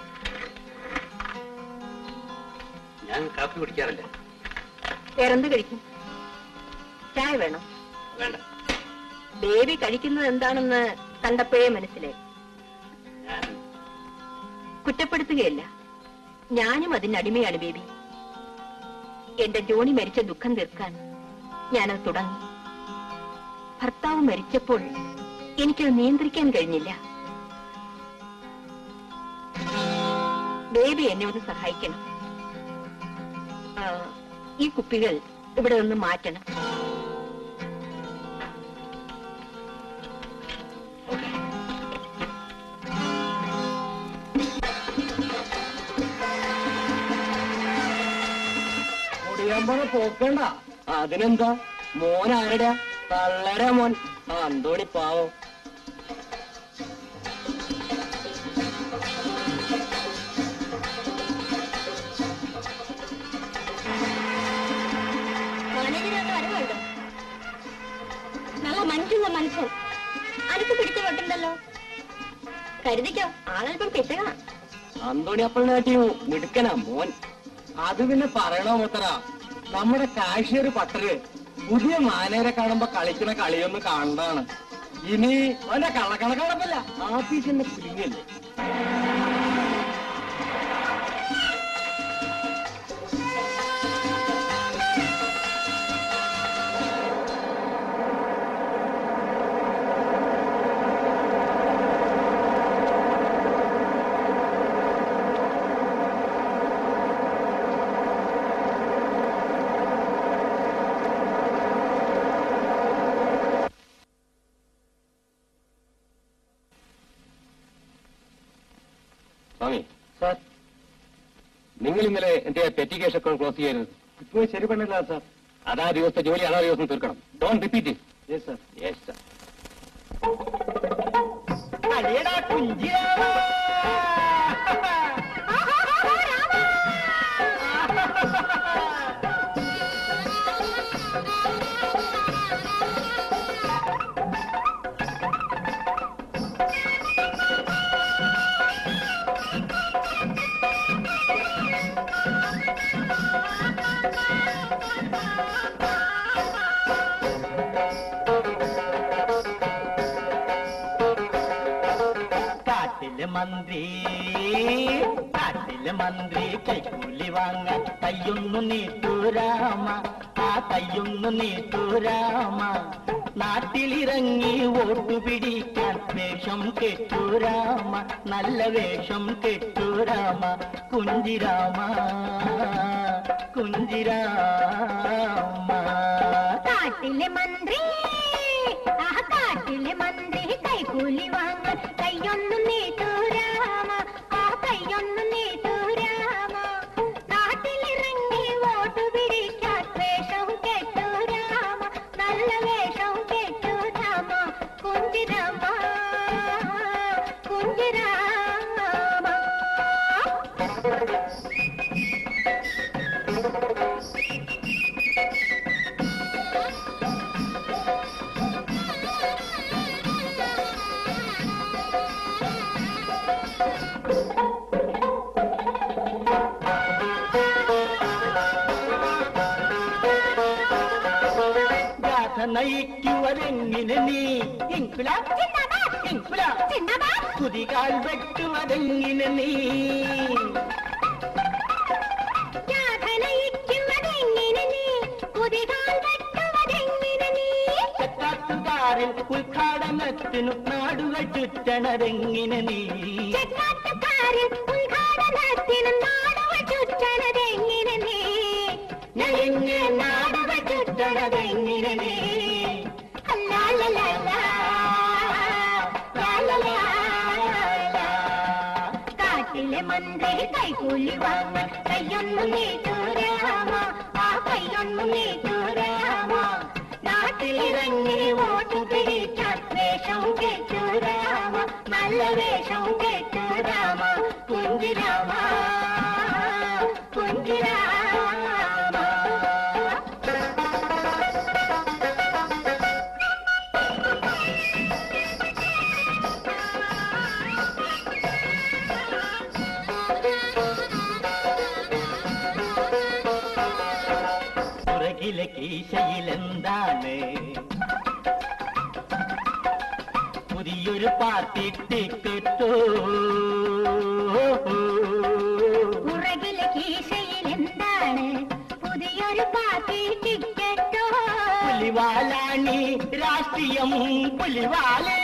ഞാൻ കാപ്പി കുടിക്കാറില്ല വേറെന്ത് കഴിക്കും ചായ വേണോ വേണ്ട ബേബി കഴിക്കുന്നത് എന്താണെന്ന് കണ്ടപ്പോഴേ മനസ്സിലായി ഞാൻ കുറ്റപ്പെടുത്തുകയല്ല ഞാനും അതിന് അടിമയാണ് ബേബി എന്റെ ജോണി മരിച്ച ദുഃഖം തീർക്കാൻ ഞാനത് തുടങ്ങി ഭർത്താവ് മരിച്ചപ്പോൾ എനിക്കത് നിയന്ത്രിക്കാൻ കഴിഞ്ഞില്ല ബേബി എന്നെ ഒന്ന് സഹായിക്കണം ആ, ഈ കുപ്പികൾ ഇവിടെ നിന്ന് മാറ്റണം മുടിയാമ്പഴ പോക്കണ്ട അതിനെന്താ മോൻ ആരുടെ തള്ളയുടെ മോൻ ആ അന്തോണി പാവം നല്ല മനസ്സുള്ള മനുഷ്യൻ അനക്ക് പിടിച്ചു പൊട്ടുണ്ടല്ലോ കരുതിക്കോ ആളല്പം പിശകാ അന്തോണി അപ്പളിനാട്ടിയും മിടുക്കനാ മോൻ അത് പിന്നെ പറയണോ മുത്തറ നമ്മുടെ കാശ്യർ പട്ടര് പുതിയ മാനേരെ കാണുമ്പോ കളിക്കുന്ന കളിയൊന്ന് കാണണ്ടാണ് ഇനി അവന്റെ കള്ളക്കണക്കണപ്പല്ല ആഫീസിന്റെ കുലിങ്ങല്ലേ സ്വാമി സാർ നിങ്ങൾ ഇന്നലെ എന്റെ പെറ്റി കേസ് അക്കൗണ്ട് ക്ലോസ് ചെയ്യരുത് ഇപ്പൊ ശരി പണില്ല സാർ അതാ ദിവസത്തെ ജോലി അതാ ദിവസം തീർക്കണം don't repeat yes sir yes sir അടിയടാ കുഞ്ചിയാവാ ആ കാട്ടിലെ മന്ത്രി കാട്ടിലെ മന്ത്രി കൈക്കൂലി വാങ്ങാൻ കയ്യൊന്നു നീട്ടൂരാമ ആ കയ്യൊന്നു നീട്ടൂരാമ നാട്ടിലിറങ്ങി വോട്ടു പിടിക്കാൻ വേഷം കെട്ടൂരാമ നല്ല വേഷം കെട്ടൂരാമ കുഞ്ചിരാമ കുഞ്ചിരാമ കാട്ടിലെ മന്ത്രി ആ കാട്ടിലെ മന്ത്രി കൈക്കൂലി വാങ്ങ കയ്യൊന്നു നീട്ടൂരാമ ആ കയ്യൊന്നു നീട്ടൂരാമ നാട്ടിലിറങ്ങി വോട്ട് പിടിക്കാൻ വേഷം കെട്ടൂരാമ നല്ല വേഷം കെട്ടൂരാമ കുഞ്ചിരാമ കുഞ്ചിരാമ ഗാഥ നയിക്കുവതെങ്ങിനെ നീ ഇൻകുലാബ് ഇൻകുലാബ് കുതികാൽ വെട്ടുവതെങ്ങിനെ നീ യാതനയിക്കുവതെങ്ങിനെ നീ കുതികാൽ വെട്ടുവതെങ്ങിനെ നീ ചെക്കാട്ടുകാരിൽ ഉദ്ഘാടനത്തിനു നാടുകൾ ചുറ്റണതെങ്ങിനെ നീ ചെക്കാട്ടുകാരൻ ഉദ്ഘാടനത്തിന് നാടുകൾ ചുറ്റണതെങ്ങിനെ നീ ഞെളിഞ്ഞ് നാടുകൾ ചുറ്റണതെങ്ങിനെ നീ അല്ലാലലാലാ, ലാലലാലാ. കാട്ടിലെ മന്ത്രി കൈകൂലി വാങ്ങാൻ കയ്യൊന്നു നീട്ടൂരാമ ആ കയ്യൊന്നു നീട്ടൂരാമ നാട്ടിലിറങ്ങി വോട്ട് പിടിക്കാൻ വേഷം കെട്ടൂരാമ നല്ല വേഷം കെട്ടൂരാമ കുഞ്ചിരാമ കുഞ്ചിരാമ പുറകിലെ കീശയിലെന്താണ് പുതിയൊരു പാർട്ടി ടിക്കറ്റോ പുറകിലെ കീശയിൽ എന്താണ് പുതിയൊരു പാർട്ടി ടിക്കറ്റോ പുലിവാലാണി രാഷ്ട്രീയം പുലിവാലേ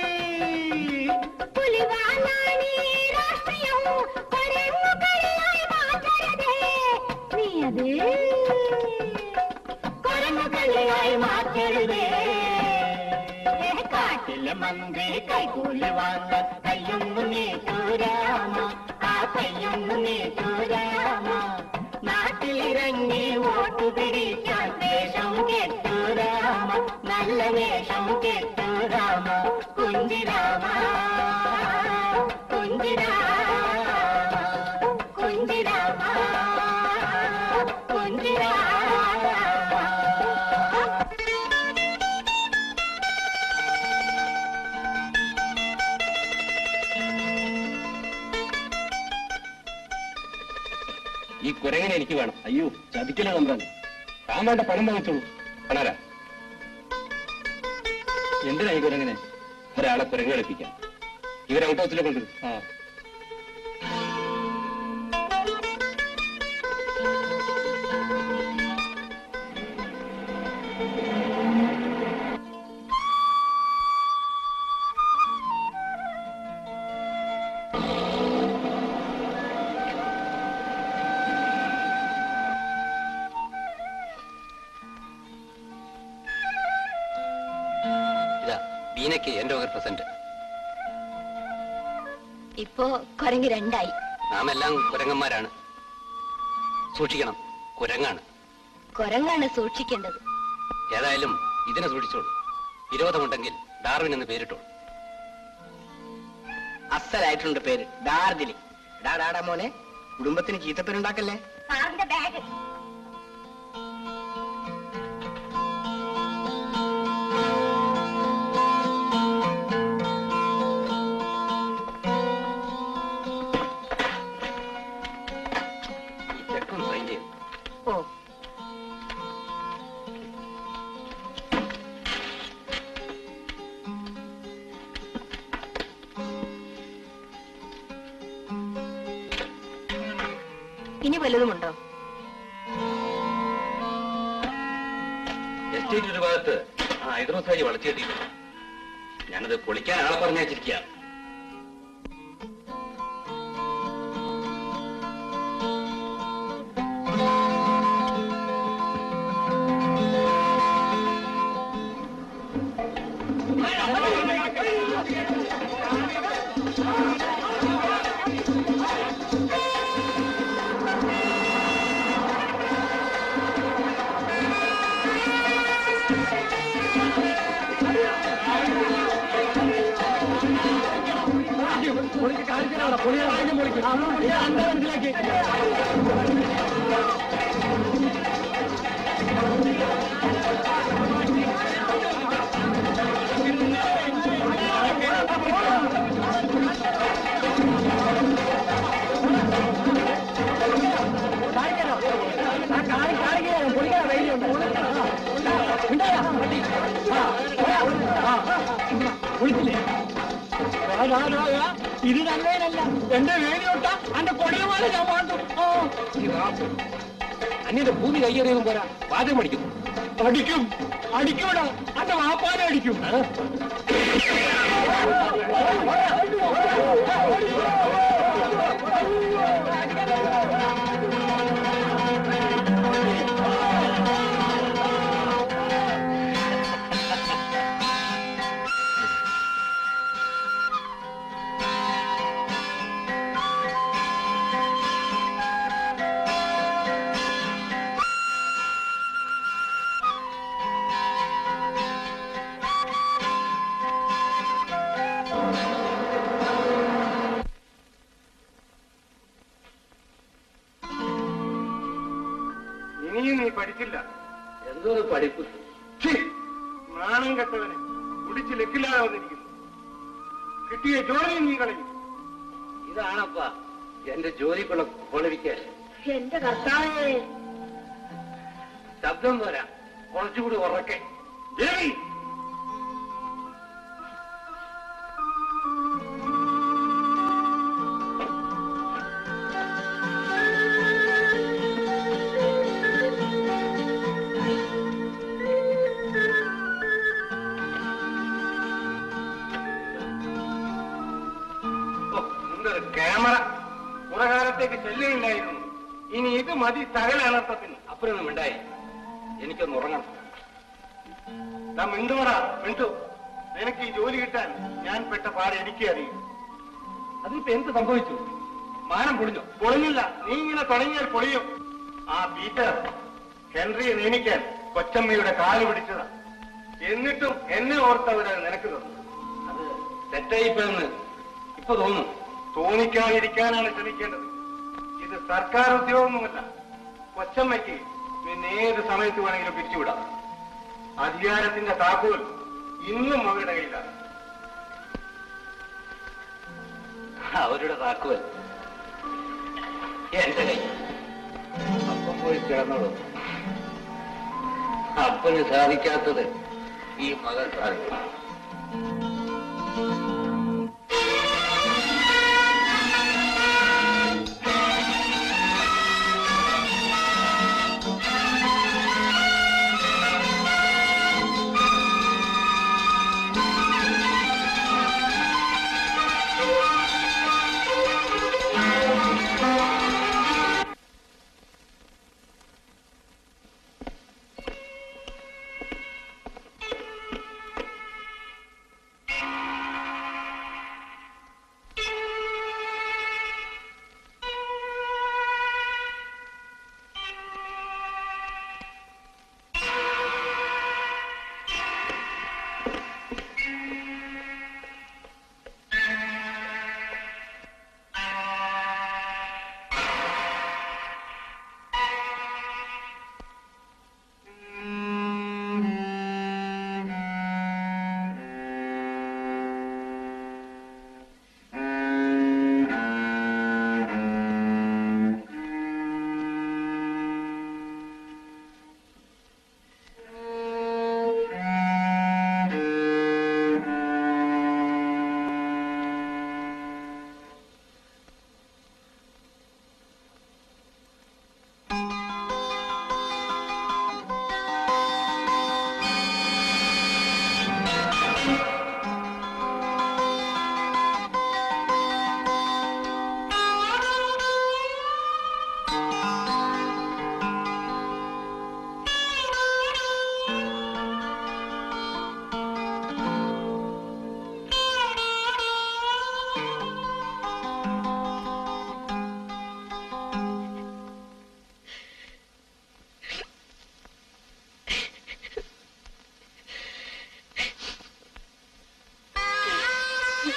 പുലിവാലാണ് രാഷ്ട്രീയം കൊരങ്ങുകളിയായി മാറ്റരുതേ നീ അത് കൊരങ്ങുകളിയായി മാറ്റരുതേ കാട്ടിലെ മന്ത്രി കൈകൂലി വാങ്ങാൻ കയ്യൊന്നു നീട്ടൂരാമ ആ കയ്യൊന്നു നീട്ടൂരാമ നാട്ടിലിറങ്ങി വോട്ടു പിടിക്കാൻ വേഷം കെട്ടൂരാമ നല്ല വേഷം കെട്ടൂരാമ കുഞ്ചിരാമ കുഞ്ചിരാമ കുഞ്ചിരാമ കുഞ്ചിരാമ ഈ കുരങ്ങനെ എനിക്ക് വേണം അയ്യോ ചതിക്കല നമ്പ്രാൻ താൻ വേണ്ട പണം വാങ്ങിച്ചോളൂ പണാരാ എന്തിനാ ഈ കുരങ്ങനെ ഒരാളെ കുരങ്ങ് കളിപ്പിക്കാം ഇവരെ ഔട്ട് ഹൗസിലെ കൊണ്ടു ആ ഇതാ ബീനയ്ക്ക് എന്റെ വക പ്രസന്റ് ഇപ്പോ കൊരങ്ങ് രണ്ടായി നാം എല്ലാം കുരങ്ങന്മാരാണ് സൂക്ഷിക്കണം കുരങ്ങാണ് കൊരങ്ങാണ് സൂക്ഷിക്കേണ്ടത് ഏതായാലും ഇതിനെ സൂക്ഷിച്ചോളൂ വിരോധമുണ്ടെങ്കിൽ ഡാർവിൻ എന്ന് പേരിട്ടോളൂ അസലായിട്ടുണ്ട് പേര് ഡാർജിലി ഡാ ഡാടാ മോനെ കുടുംബത്തിന് ചീത്തപ്പേരുണ്ടാക്കല്ലേ സാറിന്റെ ബാഗ് ഈ ചെക്കും സൈൻ ചെയ്തു ഓ ഇനി വല്ലതുമുണ്ടോ എസ്റ്റേറ്റ് ഒരു ഭാഗത്ത് ആ ഹൈദ്രോസായി വളച്ചു കെട്ടിയിട്ടുണ്ട് ഞാനത് പൊളിക്കാൻ ആളെ പറഞ്ഞയച്ചിരിക്കുക ഇത് നല്ലതല്ല എന്റെ വേദിയൊട്ട അന്റെ കൊടിയമാല ഞാൻ പാട്ടു അന്യന്റെ ഭൂമി കയ്യേറിയതും പോരാ വാചകം അടിക്കുന്നു അടിക്കും അടിക്കൂടാ അന്റെ വാപ്പാല അടിക്കും ഇനിയും നീ പഠിച്ചില്ല എന്തോ ഒരു പഠിപ്പ് ഛീ, നാണം കെട്ടവനെ കുടിച്ച് ലക്കില്ലാതെ വന്നിരിക്കുന്നു കിട്ടിയ ജോലിയും നീ കളയും ഇതാണപ്പാ എന്റെ ജോലിക്കുള്ള ക്വാളിഫിക്കേഷൻ എന്റെ കർത്താവേ ശബ്ദം പോരാ കുറച്ചുകൂടി ഉറക്കെ ദേവി ഓ, എന്തൊരു ക്യാമറ കുറകാലത്തേക്ക് ചെല്ലുകയില്ലായിരുന്നു ഇനി ഇത് മതി സകല അനർത്ഥത്തിന് അപ്പഴൊന്നും ഉണ്ടായി എനിക്കൊന്ന് ഉറങ്ങണം നാം മിണ്ടുമടാ മിണ്ടു നിനക്ക് ഈ ജോലി കിട്ടാൻ ഞാൻ പെട്ട പാട് എനിക്ക് അറിയും അതിപ്പോ എന്ത് സംഭവിച്ചു മാനം പൊളിഞ്ഞോ പൊളിഞ്ഞില്ല നീ ഇങ്ങനെ തുടങ്ങിയാൽ പൊളിയും ആ പീറ്റർ ഹെൻറിയെ നിയമിക്കാൻ കൊച്ചമ്മയുടെ കാല് പിടിച്ചതാ എന്നിട്ടും എന്നെ ഓർത്തവരത് നിനക്ക് തന്നു അത് തെറ്റായിപ്പോയെന്ന് ഇപ്പൊ തോന്നുന്നു തോന്നിക്കാതിരിക്കാനാണ് ശ്രമിക്കേണ്ടത് ഇത് സർക്കാർ ഉദ്യോഗമൊന്നുമല്ല കൊച്ചമ്മയ്ക്ക് നിന്നെ ഏത് സമയത്ത് വേണമെങ്കിലും പിരിച്ചുവിടാം അധികാരത്തിന്റെ താക്കോൽ ഇന്നും അവരുടെ കയ്യിലാണ് അവരുടെ താക്കുവൽ എന്റെ കൈ അപ്പം പോയി കിടന്നോളൂ അപ്പന് സാധിക്കാത്തത് ഈ മകൻ സാധിക്കും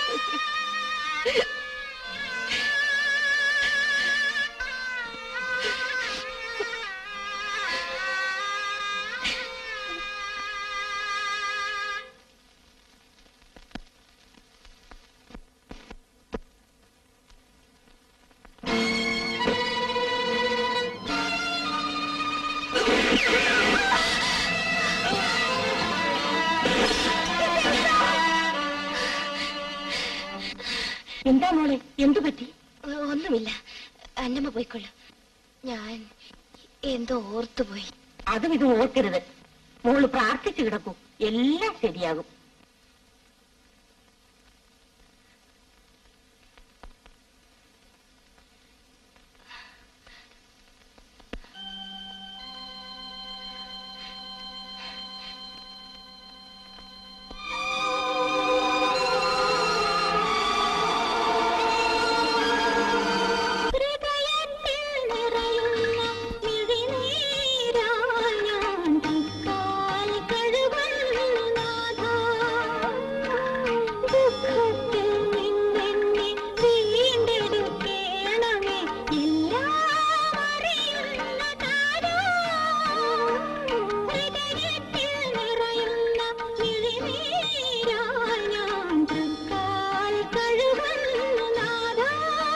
എന്താ മോളെ എന്തു പറ്റി ഒന്നുമില്ല അന്നമ്മ പോയിക്കൊള്ളു ഞാൻ എന്തോ ഓർത്തുപോയി അതും ഇത് ഓർക്കരുത് മോള് പ്രാർത്ഥിച്ചു കിടക്കൂ എല്ലാം ശരിയാകും ഹൃദയത്തിൽ നിറയുന്ന മിഴിനീരാൽ ഞാൻ തൃക്കാൽ കഴുകുന്നു നാഥാ. ദുഃഖത്തിൽ നിന്നെന്നെ വീണ്ടെടുക്കേണമേ എല്ലാം അറിയുന്ന താരാ. ഹൃദയത്തിൽ നിറയുന്ന മിഴിനീരാൽ ഞാൻ തൃക്കാൽ കഴുകുന്നു നാഥാ.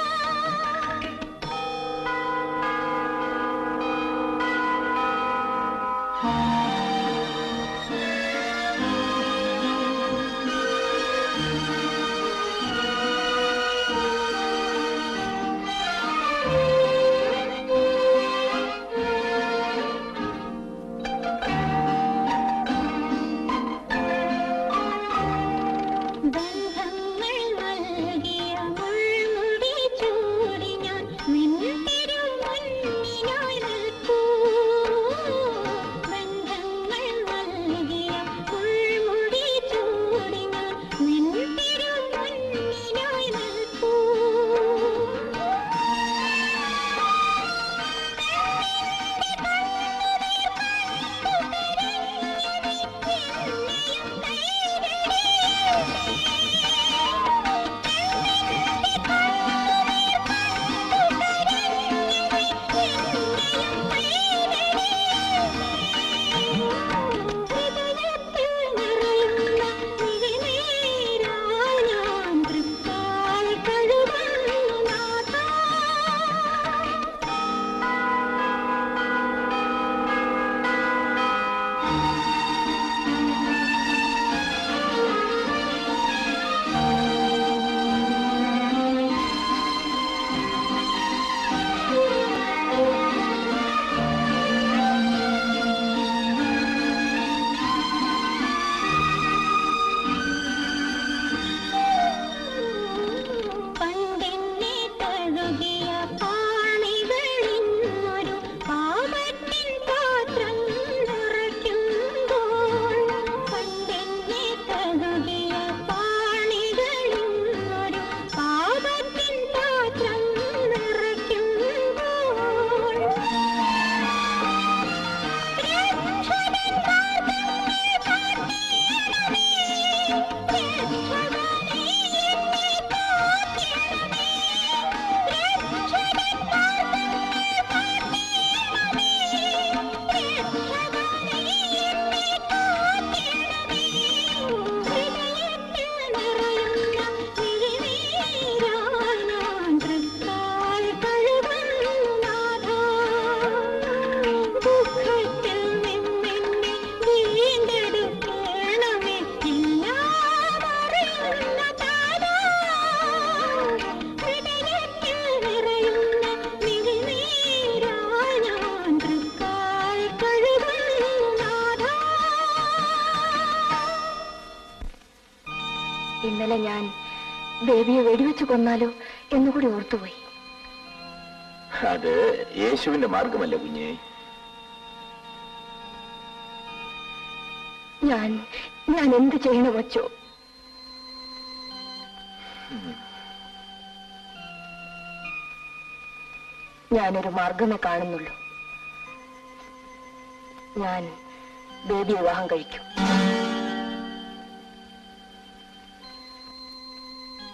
ബന്ധങ്ങൾ നൽകിയ മുൾമുടി ചൂടി ഞാൻ നിൻ തിരുമുന്നിനായി നിൽക്കൂ ബന്ധങ്ങൾ നൽകിയ മുൾമുടി ചൂടി ഞാൻ നിൻ തിരുമുന്നിനായി നിൽക്കൂ ഹൃദയത്തിൽ നിറയുന്ന മിഴിനീരാൽ ഞാൻ തൃക്കാൽ കഴുകുന്നു നാഥാ. പണ്ടെന്നെ തഴുകിയ പാണികളിന്നൊരു പാപത്തിൻ പാത്രം നിറയ്ക്കുമ്പോൾ പണ്ടെന്നെ തഴുകിയ പാണികളിന്നൊരു പാപത്തിൻ പാത്രം നിറയ്ക്കുമ്പോൾ ദുഃഖത്തിൽ നിന്നെന്നെ വീണ്ടെടുക്കണമേ എല്ലാം അറിയുന്ന താരാ ഹൃദയത്തിൽ നിറയുന്ന മിഴിനീരാൽ ഞാൻ തൃക്കാൽ കഴുകുന്നു നാഥാ ഇന്നലെ ഞാൻ ബേബിയെ വെടിവെച്ച് കൊന്നാലോ എന്നുകൂടി ഓർത്തുപോയി അത് യേശുവിന്റെ മാർഗമല്ല കുഞ്ഞേ ഞാൻ ഞാൻ എന്ത് ചെയ്യണം വച്ചോ ഞാനൊരു മാർഗമേ കാണുന്നുള്ളൂ ഞാൻ ബേബി വിവാഹം കഴിക്കും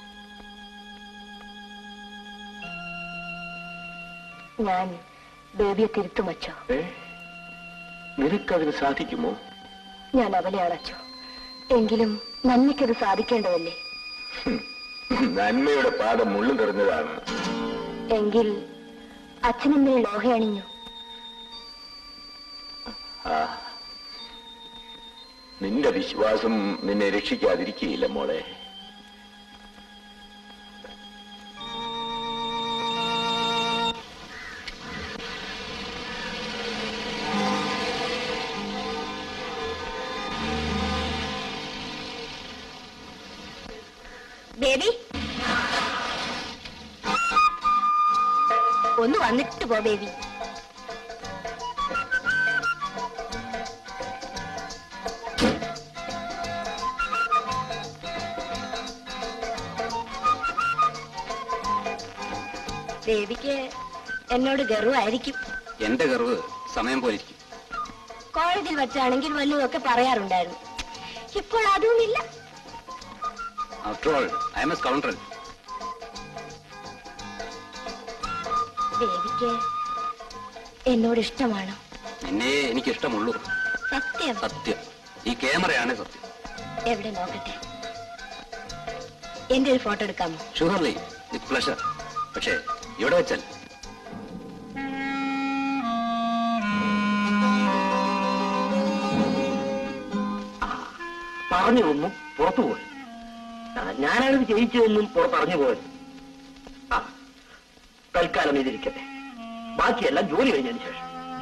ഞാൻ ബേബിയെ തിരുത്തും അച്ചോ ഏ നിനക്കതിന് സാധിക്കുമോ ഞാൻ അവലെയാണ് അച്ചോ എങ്കിലും നന്ദിക്കത് സാധിക്കേണ്ടതല്ലേ നന്മയുടെ പാദം മുള്ളു നിറഞ്ഞതാണ് എങ്കിൽ അച്ഛനെന്തിനെ ലോഹയണിഞ്ഞു ആ നിന്റെ വിശ്വാസം നിന്നെ രക്ഷിക്കാതിരിക്കുകയില്ല മോളെ ബേബി ഒന്ന് വന്നിട്ട് പോ ബേബി ബേബിക്ക് എന്നോട് ഗർവായിരിക്കും എന്റെ കറിവ് സമയം പോലെ ഇരിക്കും കോളേജിൽ വെച്ചാണെങ്കിൽ വല്ലതുമൊക്കെ പറയാറുണ്ടായിരുന്നു ഇപ്പോൾ അതുമില്ല after all I am a scoundrel ബേബിക്ക് എന്നോട് ഇഷ്ടമാണോ നിന്നെ എനിക്ക് ഇഷ്ടമുള്ളൂ സത്യം സത്യം ഈ ക്യാമറയാണ് സത്യം എവിടെ നോക്കട്ടെ എന്റെ ഒരു ഫോട്ടോ എടുക്കാമോ ഷുവർലി വിത്ത് പ്ലഷർ പക്ഷേ ഇവിടെ വെച്ചാൽ പറഞ്ഞതൊന്നും പുറത്തു പോയി ഞാനാണിത് ചെയ്യിച്ചതെന്നും പുറത്തറിഞ്ഞു പോയത് ആ തൽക്കാലം ഇതിരിക്കട്ടെ ബാക്കിയെല്ലാം ജോലി കഴിഞ്ഞതിന് ശേഷം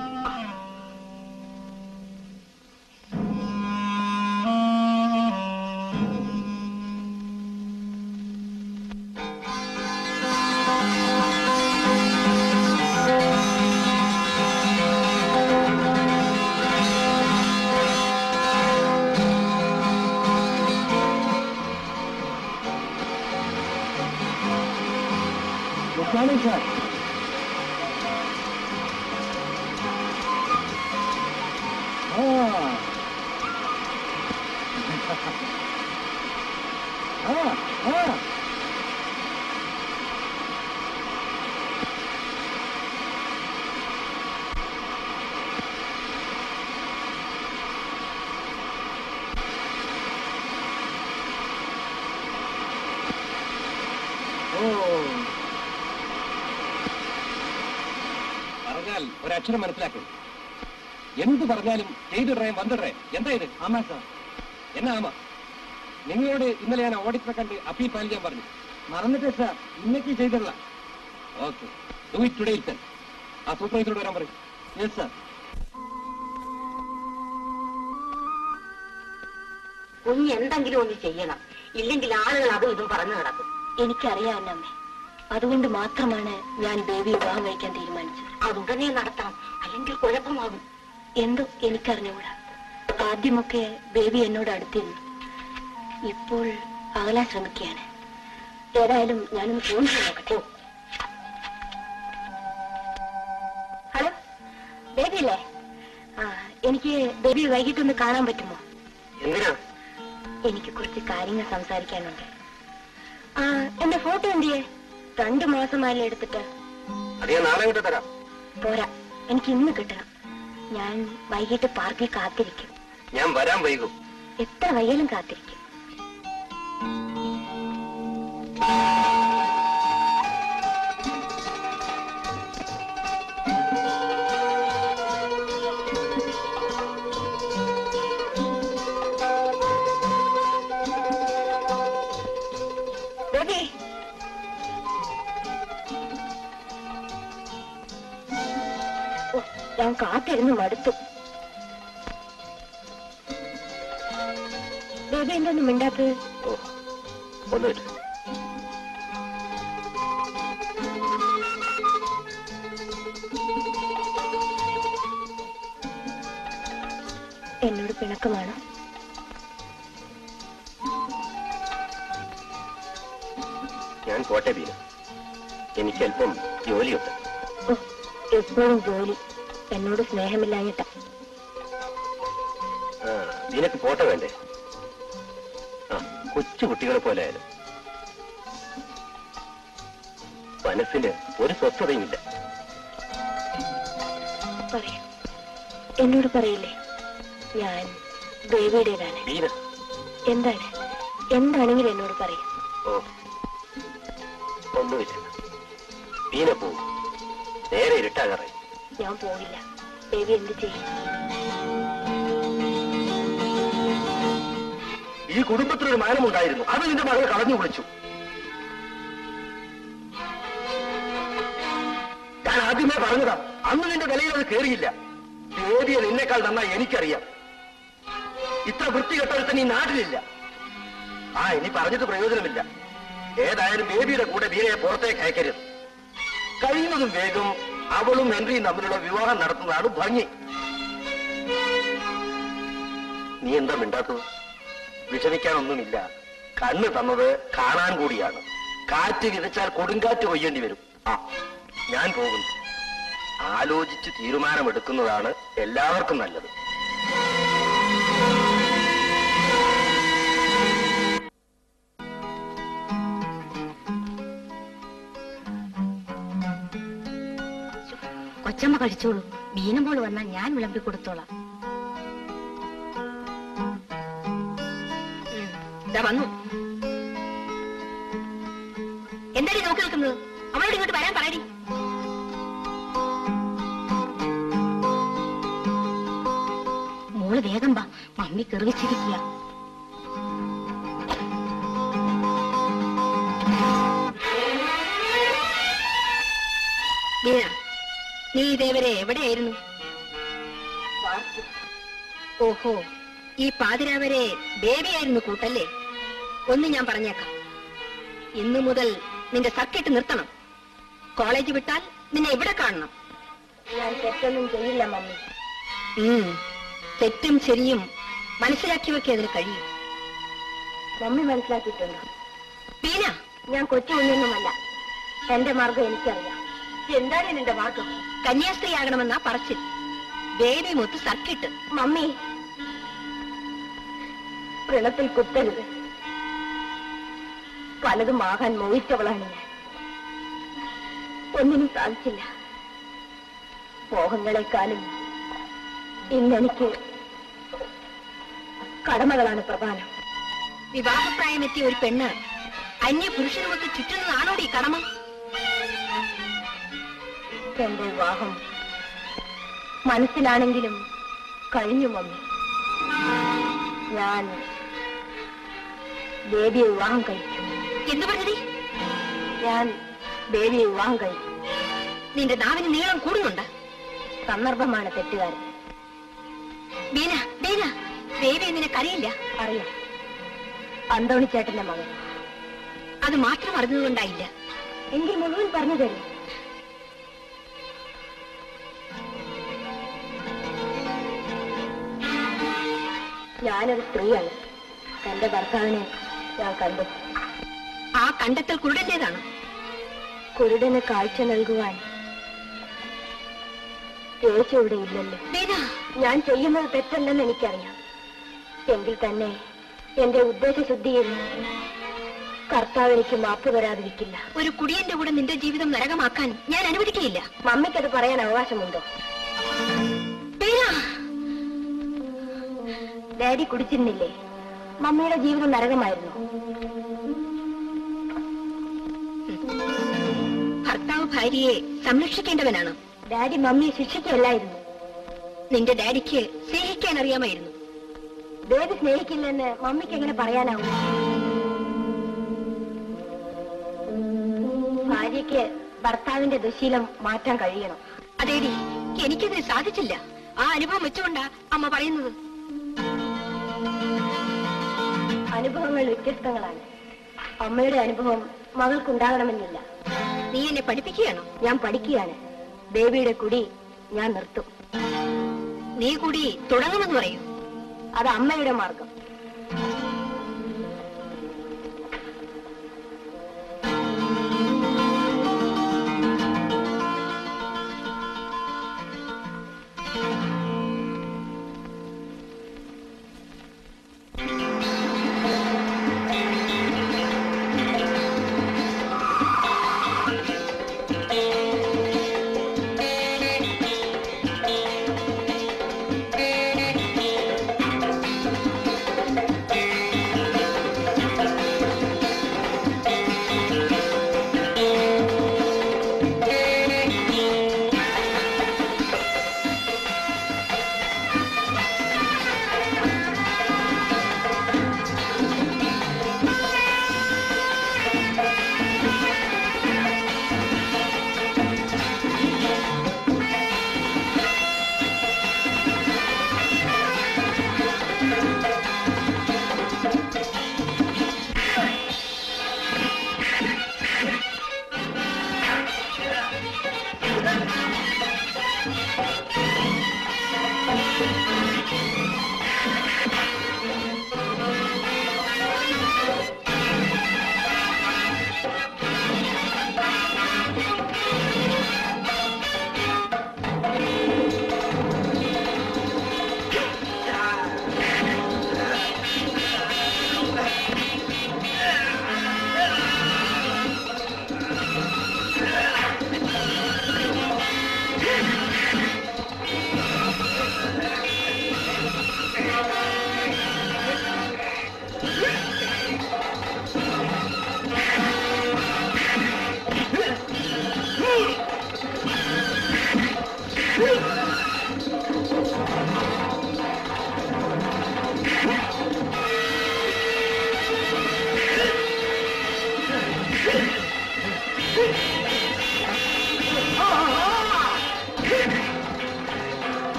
Good morning, sir. Ah. ah, ah. Oh. പറഞ്ഞാൽ ഒരക്ഷരം മനസ്സിലാക്കും എന്ത് പറഞ്ഞാലും ചെയ്തിടറേ വന്നിടറേ എന്താ ഇത് ആമാ സാർ എന്നാ ആമ നിങ്ങളോട് ഇന്നലെ ഞാൻ ഓഡിറ്ററെ കണ്ട് അപ്പീൽ ഫയൽ ചെയ്യാൻ പറഞ്ഞു മറന്നിട്ട് സാർ ഇന്നേക്ക് ചെയ്തില്ല ഓക്കെ ഡു ഇറ്റ് ടുഡേ ഇത്തൻ ആ സൂപ്പർവൈസറോട് വരാൻ പറയും യെസ് സാർ കുഞ്ഞ് എന്തെങ്കിലും ഒന്ന് ചെയ്യണം ഇല്ലെങ്കിൽ ആളുകൾ അതും ഇതും പറഞ്ഞു നടക്കും എനിക്കറിയാം അമ്മേ അതുകൊണ്ട് മാത്രമാണ് ഞാൻ ബേബി വിവാഹം കഴിക്കാൻ തീരുമാനിച്ചത് അതുടനെ നടത്താം അല്ലെങ്കിൽ കുഴപ്പമാകും എന്തോ എനിക്കറിഞ്ഞുകൂടാ ആദ്യമൊക്കെ ബേബി എന്നോട് അടുത്തിരുന്നു ഇപ്പോൾ അകലാൻ ശ്രമിക്കുകയാണ് ഏതായാലും ഞാനൊന്ന് ഫോൺ ചെയ്ത് നോക്കട്ടെ ഹലോ ബേബി അല്ലേ ആ എനിക്ക് ബേബി വൈകിട്ടൊന്ന് കാണാൻ പറ്റുമോ എന്തിനാ എനിക്ക് കുറച്ച് കാര്യങ്ങൾ സംസാരിക്കാനുണ്ട് ആ എന്റെ ഫോട്ടോ എന്തിയേ രണ്ടു മാസമായാലും എടുത്തിട്ട് അത് ഞാൻ നാളെ കിട്ടി തരാം പോരാ എനിക്ക് ഇന്ന് കിട്ടണം ഞാൻ വൈകിട്ട് പാർക്കിൽ കാത്തിരിക്കും ഞാൻ വരാൻ വൈകും എത്ര വയ്യാലും കാത്തിരിക്കും ബേബി ഓ, ഞാൻ കാത്തിരുന്ന് മടുത്തു ബേബി എന്തൊന്നും മിണ്ടാത്തത് ഓ ഒന്നുമില്ല എന്നോട് പിണക്കമാണോ ഞാൻ പോട്ടെ ബീന എനിക്ക് അല്പം ജോലിയുണ്ട് ഓ എപ്പോഴും ജോലി എന്നോട് സ്നേഹമില്ലാഞ്ഞിട്ടാ ആ, നിനക്ക് ഫോട്ടോ വേണ്ടേ ആ കൊച്ചു കുട്ടികളെ പോലെ ആയാലും മനസ്സിന് ഒരു സ്വസ്ഥതയുമില്ല പറയാം എന്നോട് പറയില്ലേ ഞാൻ ദേവിയുടേതാണ് വീര എന്താണ് എന്താണെങ്കിലും എന്നോട് പറയും ഓ ഒന്നുമില്ല വീര പോവും നേരെ ഇരുട്ടാകാറായി ഞാൻ പോവില്ല ദേവി എന്ത് ചെയ്യും ഈ കുടുംബത്തിനൊരു മാനമുണ്ടായിരുന്നു അത് നിന്റെ മകൾ കളഞ്ഞു കുളിച്ചു ഞാൻ ആദ്യമേ പറഞ്ഞതാ അന്ന് നിന്റെ നിലയിൽ അത് കയറിയില്ല ദേവിയെ നിന്നെക്കാൾ നന്നായി എനിക്കറിയാം ഇത്ര വൃത്തികെട്ടൊരുത്തൻ ഈ നാട്ടിലില്ല ആ ഇനി പറഞ്ഞിട്ട് പ്രയോജനമില്ല ഏതായാലും ബേബിയുടെ കൂടെ വീരയെ പുറത്തേക്ക് അയക്കരുത് കഴിയുന്നതും വേഗം അവളും ഹെൻറിയും തമ്മിലുള്ള വിവാഹം നടത്തുന്നതാണ് ഭംഗി നീ എന്താ മിണ്ടാത്തത് വിഷമിക്കാനൊന്നുമില്ല കണ്ണ് തന്നത് കാണാൻ കൂടിയാണ് കാറ്റ് വിതച്ചാൽ കൊടുങ്കാറ്റ് കൊയ്യേണ്ടി വരും ആ ഞാൻ പോകുന്നു ആലോചിച്ച് തീരുമാനമെടുക്കുന്നതാണ് എല്ലാവർക്കും നല്ലത് കൊച്ചമ്മ കഴിച്ചോളൂ മീനുമ്പോൾ വന്നാൽ ഞാൻ വിളമ്പി കൊടുത്തോളാം ഉം, ദാ വന്നു എന്താടി നോക്കി നിൽക്കുന്നത് അവളോട് ഇങ്ങോട്ട് വരാൻ പറയടി മോള് വേഗം വാ മമ്മി കെറിവിച്ചിരിക്കുക വീണ നീ ഇതേവരെ എവിടെയായിരുന്നു ഓഹോ ഈ പാതിരാവരെ ബേബിയായിരുന്നു കൂട്ടല്ലേ ഒന്ന് ഞാൻ പറഞ്ഞേക്കാം ഇന്നു മുതൽ നിന്റെ സർക്കിട്ട് നിർത്തണം കോളേജ് വിട്ടാൽ നിന്നെ എവിടെ കാണണം ഞാൻ തെറ്റൊന്നും ചെയ്യില്ല മമ്മി ഉം, തെറ്റും ശരിയും മനസ്സിലാക്കിയവയ്ക്ക് അതിന് കഴിയും മമ്മി മനസ്സിലാക്കിയിട്ടുണ്ടോ ബീന ഞാൻ കൊച്ചു കുഞ്ഞൊന്നുമല്ല എന്റെ മാർഗം എനിക്കറിയാം എന്താണ് നിന്റെ മാർഗം കന്യാസ്ത്രീയാകണമെന്നാ പറച്ചിൽ ബേബി മൊത്ത് സർക്കിട്ട് മമ്മി വ്രണത്തിൽ കുത്തരുത് പലതും ആകാൻ മോഹിച്ചവളാണ് ഞാൻ ഒന്നിനും സാധിച്ചില്ല മോഹങ്ങളെക്കാളും ഇന്നെനിക്ക് കടമകളാണ് പ്രധാനം വിവാഹപ്രായമെത്തിയ ഒരു പെണ്ണ് അന്യ പുരുഷനുമൊത്ത് ചുറ്റുന്നതാണോടി ഈ കടമ എന്റെ വിവാഹം മനസ്സിലാണെങ്കിലും കഴിഞ്ഞു മമ്മി ഞാൻ ബേബിയെ വിവാഹം കഴിച്ചു എന്തു പറഞ്ഞടി ഞാൻ ബേബിയെ വിവാഹം കഴിച്ചു നിന്റെ നാവിന് നീളം കൂടുന്നുണ്ട് സന്ദർഭമാണ് തെറ്റുകാരൻ ബീന ബീന ബേബി നിനക്കറിയില്ല അറിയാം അന്തോണി ചേട്ടന്റെ മകൻ അത് മാത്രം അറിഞ്ഞതുകൊണ്ടായില്ല എങ്കിൽ മുഴുവൻ പറഞ്ഞു തരും ഞാനൊരു സ്ത്രീയാണ് എന്റെ ഭർത്താവിനെ ഞാൻ കണ്ടു ആ കണ്ടെത്തൽ കുരുടന്റേതാണ് കുരുടന് കാഴ്ച നൽകുവാൻ യേശു ഇവിടെ ഇല്ലല്ലോ ബീന ഞാൻ ചെയ്യുന്നത് തെറ്റല്ലെന്ന് എനിക്കറിയാം എങ്കിൽ തന്നെ എന്റെ ഉദ്ദേശശുദ്ധിയിൽ കർത്താവ് എനിക്ക് മാപ്പ് തരാതിരിക്കില്ല ഒരു കുടിയന്റെ കൂടെ നിന്റെ ജീവിതം നരകമാക്കാൻ ഞാൻ അനുവദിക്കുകയില്ല മമ്മിക്കത് പറയാൻ അവകാശമുണ്ടോ ബീന ഡാഡി കുടിച്ചിരുന്നില്ലേ മമ്മിയുടെ ജീവിതം നരകമായിരുന്നു ഭർത്താവ് ഭാര്യയെ സംരക്ഷിക്കേണ്ടവനാണ് ഡാഡി മമ്മിയെ ശിക്ഷിക്കല്ലായിരുന്നു നിന്റെ ഡാഡിക്ക് സ്നേഹിക്കാൻ അറിയാമായിരുന്നു ബേബി സ്നേഹിക്കില്ലെന്ന് മമ്മിക്ക് എങ്ങനെ പറയാനാവും ഭാര്യയ്ക്ക് ഭർത്താവിന്റെ ദുശീലം മാറ്റാൻ കഴിയണം അതേടി എനിക്കതിന് സാധിച്ചില്ല ആ അനുഭവം വെച്ചുകൊണ്ടാ അമ്മ പറയുന്നത് അനുഭവങ്ങൾ വ്യത്യസ്തങ്ങളാണ് അമ്മയുടെ അനുഭവം മകൾക്കുണ്ടാകണമെന്നില്ല നീ എന്നെ പഠിപ്പിക്കുകയാണോ ഞാൻ പഠിക്കുകയാണ് ബേബിയുടെ കുടി ഞാൻ നിർത്തും നീ കൂടി തുടങ്ങുമെന്ന് പറയൂ അത് അമ്മയുടെ മാർഗം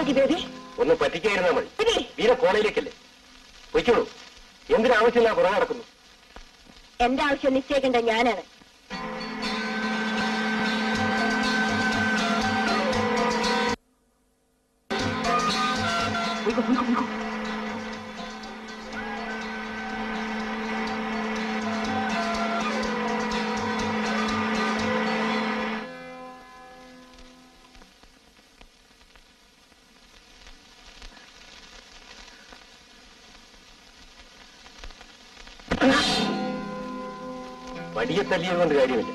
പറ്റി ബേബി ഒന്ന് പറ്റിക്കായിരുന്നാ മതി ബേബി വീര കോളേജിലേക്കല്ലേ പൊയ്ക്കോളൂ എന്തിനാവശ്യമില്ല പുറകെ നടക്കുന്നു എന്റെ ആവശ്യം നിശ്ചയിക്കേണ്ട ഞാനാണ് വടിയെ തല്ലിയത് കൊണ്ട് കാര്യമില്ല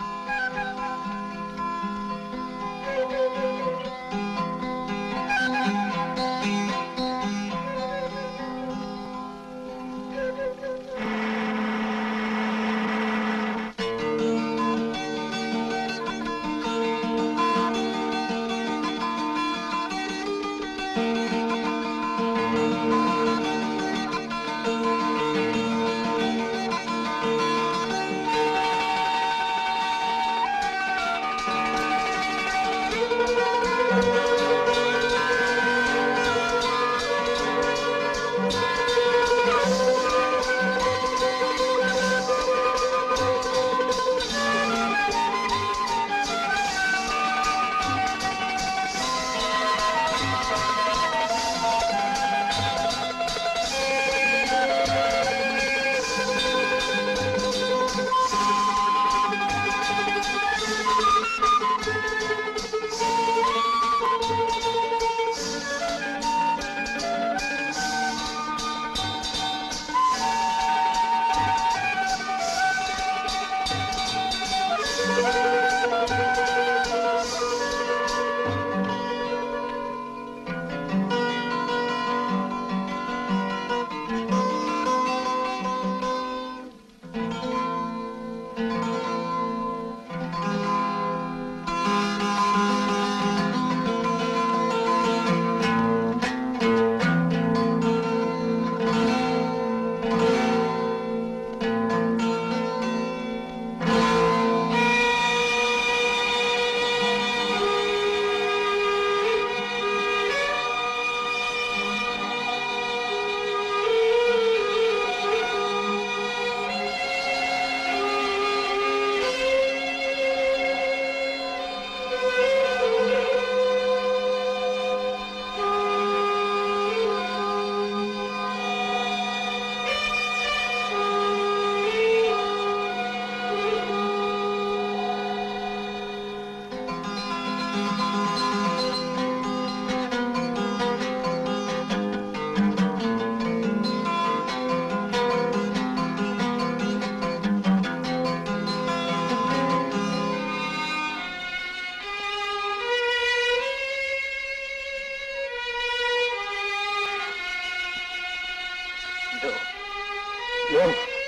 No.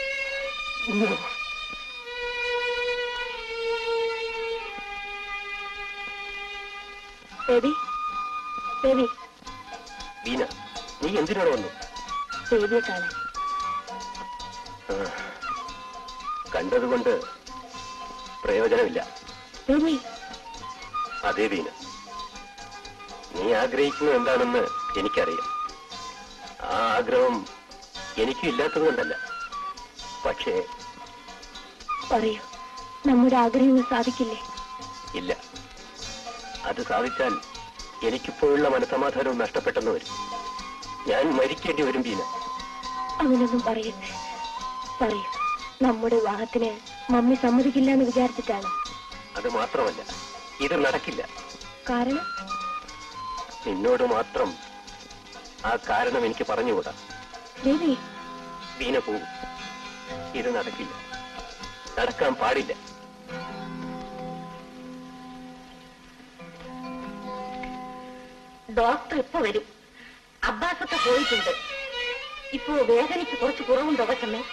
No. ബേബി ബേബി വീണ നീ എന്തിനോട് വന്നു ബേബിയെ കാണാൻ ആ, കണ്ടതുകൊണ്ട് പ്രയോജനമില്ല ബേബി അതേ വീണ നീ ആഗ്രഹിക്കുന്നത് എന്താണെന്ന് എനിക്കറിയാം ആ ആഗ്രഹം എനിക്കും ഇല്ലാത്തതുകൊണ്ടല്ല പക്ഷേ പറയൂ നമ്മുടെ ആഗ്രഹങ്ങൾ സാധിക്കില്ലേ ഇല്ല അത് സാധിച്ചാൽ എനിക്കിപ്പോഴുള്ള മനസമാധാനവും നഷ്ടപ്പെട്ടെന്ന് വരും ഞാൻ മരിക്കേണ്ടി വരും വീണ അവനൊന്നും പറയരുത് പറയൂ നമ്മുടെ വിവാഹത്തിന് മമ്മി സമ്മതിക്കില്ല എന്ന് വിചാരിച്ചിട്ടാണ് അത് മാത്രമല്ല ഇത് നടക്കില്ല കാരണം നിന്നോട് മാത്രം ആ കാരണം എനിക്ക് പറഞ്ഞുകൂടാ ബേബി വീണ പോകും ഇത് നടക്കില്ല നടക്കാൻ പാടില്ല ഡോക്ടർ ഇപ്പൊ വരും അബ്ബാസൊക്കെ പോയിട്ടുണ്ട് ഇപ്പോ വേദനയ്ക്ക് കുറച്ച് കുറവുണ്ടോ കൊച്ചമ്മേ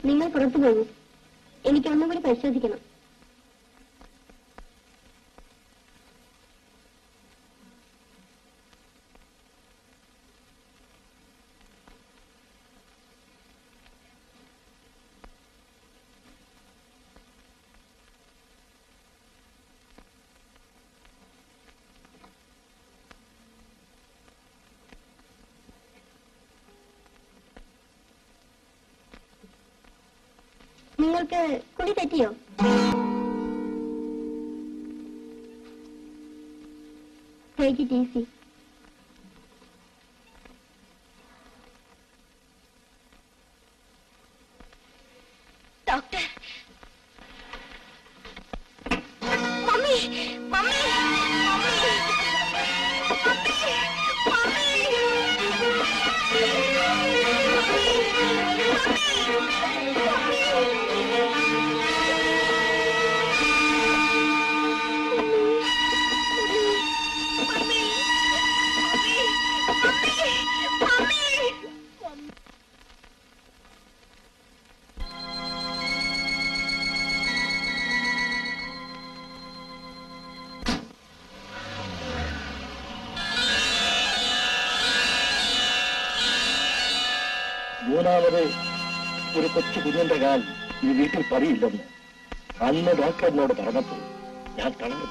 നിങ്ങൾ പുറത്തു പോകൂ എനിക്ക് ഒന്നും കൂടി പരിശോധിക്കണം നിങ്ങൾക്ക് കുടി തെറ്റിയോ Take it easy. Doctor mummy mummy mummy മൂന്നാമത് ഒരു കൊച്ചു കുഞ്ഞിന്റെ കാൽ ഈ വീട്ടിൽ പതിയില്ലെന്ന് അന്ന് ഡോക്ടർ എന്നോട് പറഞ്ഞപ്പോൾ ഞാൻ തളർന്നു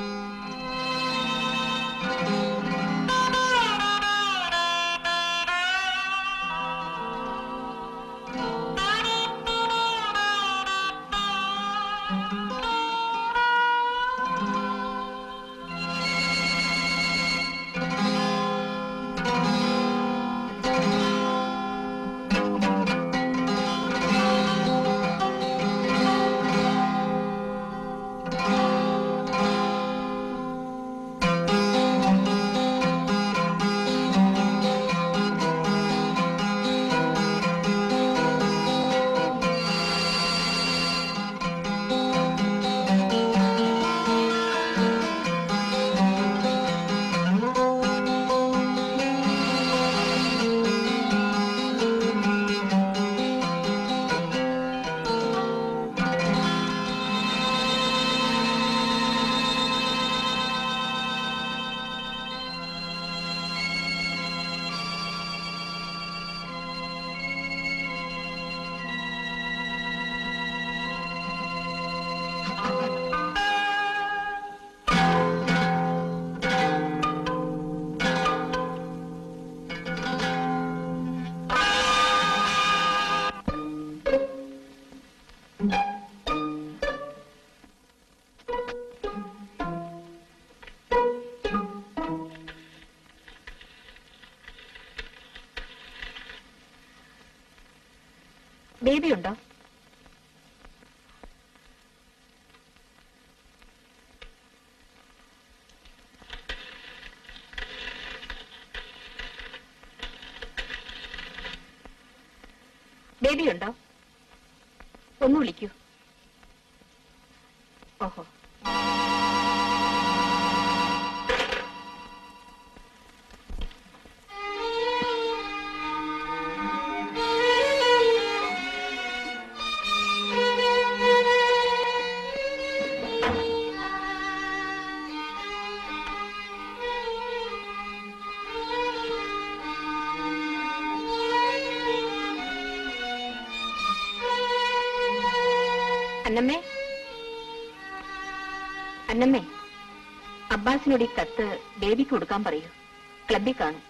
ബേബി ഉണ്ടോ ബേബി ഉണ്ടോ ഒന്ന് വിളിക്കൂ ഓഹോ അന്നമ്മേ അന്നമ്മേ അബ്ബാസിനോട് ഈ കത്ത് ബേബിക്ക് കൊടുക്കാൻ പറയൂ ക്ലബിൽ കാണും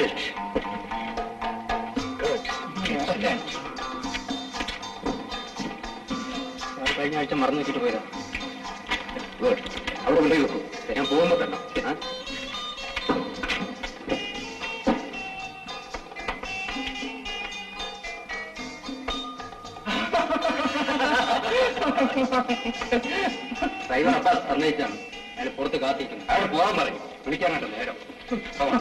കഴിഞ്ഞ ആഴ്ച മറന്നു വെച്ചിട്ട് പോയതാ ഗുഡ് അവിടെ കൊണ്ടേ വെക്കൂ ഞാൻ പോകുമ്പോ തന്നെ ആ? ഡ്രൈവർ അപ്പാ സന്ദേശിച്ചാണ് അയാൾ പുറത്ത് കാത്തിരിക്കുന്നു അയാൾ പോകാൻ പറഞ്ഞു വിളിക്കാനായിട്ട് നേരം പോവാം.